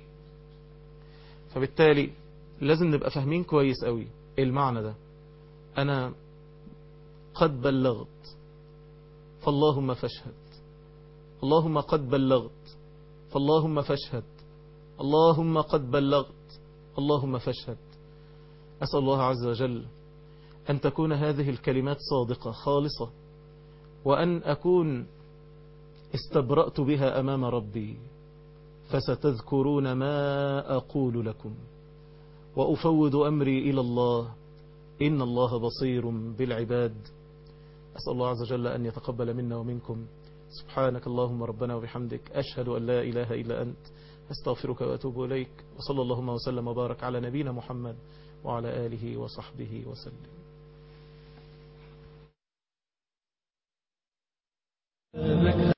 فبالتالي لازم نبقى فاهمين كويس قوي المعنى ده انا قد بلغت فاللهم فاشهد اللهم قد بلغت فاللهم فاشهد اللهم قد بلغت اللهم فاشهد أسأل الله عز وجل أن تكون هذه الكلمات صادقة خالصة وأن أكون استبرأت بها أمام ربي فستذكرون ما أقول لكم وأفوض أمري إلى الله إن الله بصير بالعباد أسأل الله عز وجل أن يتقبل منا ومنكم سبحانك اللهم ربنا وبحمدك أشهد أن لا إله إلا أنت استغفرك وأتوب إليك وصلى اللهم وسلم وبارك على نبينا محمد وعلى آله وصحبه وسلم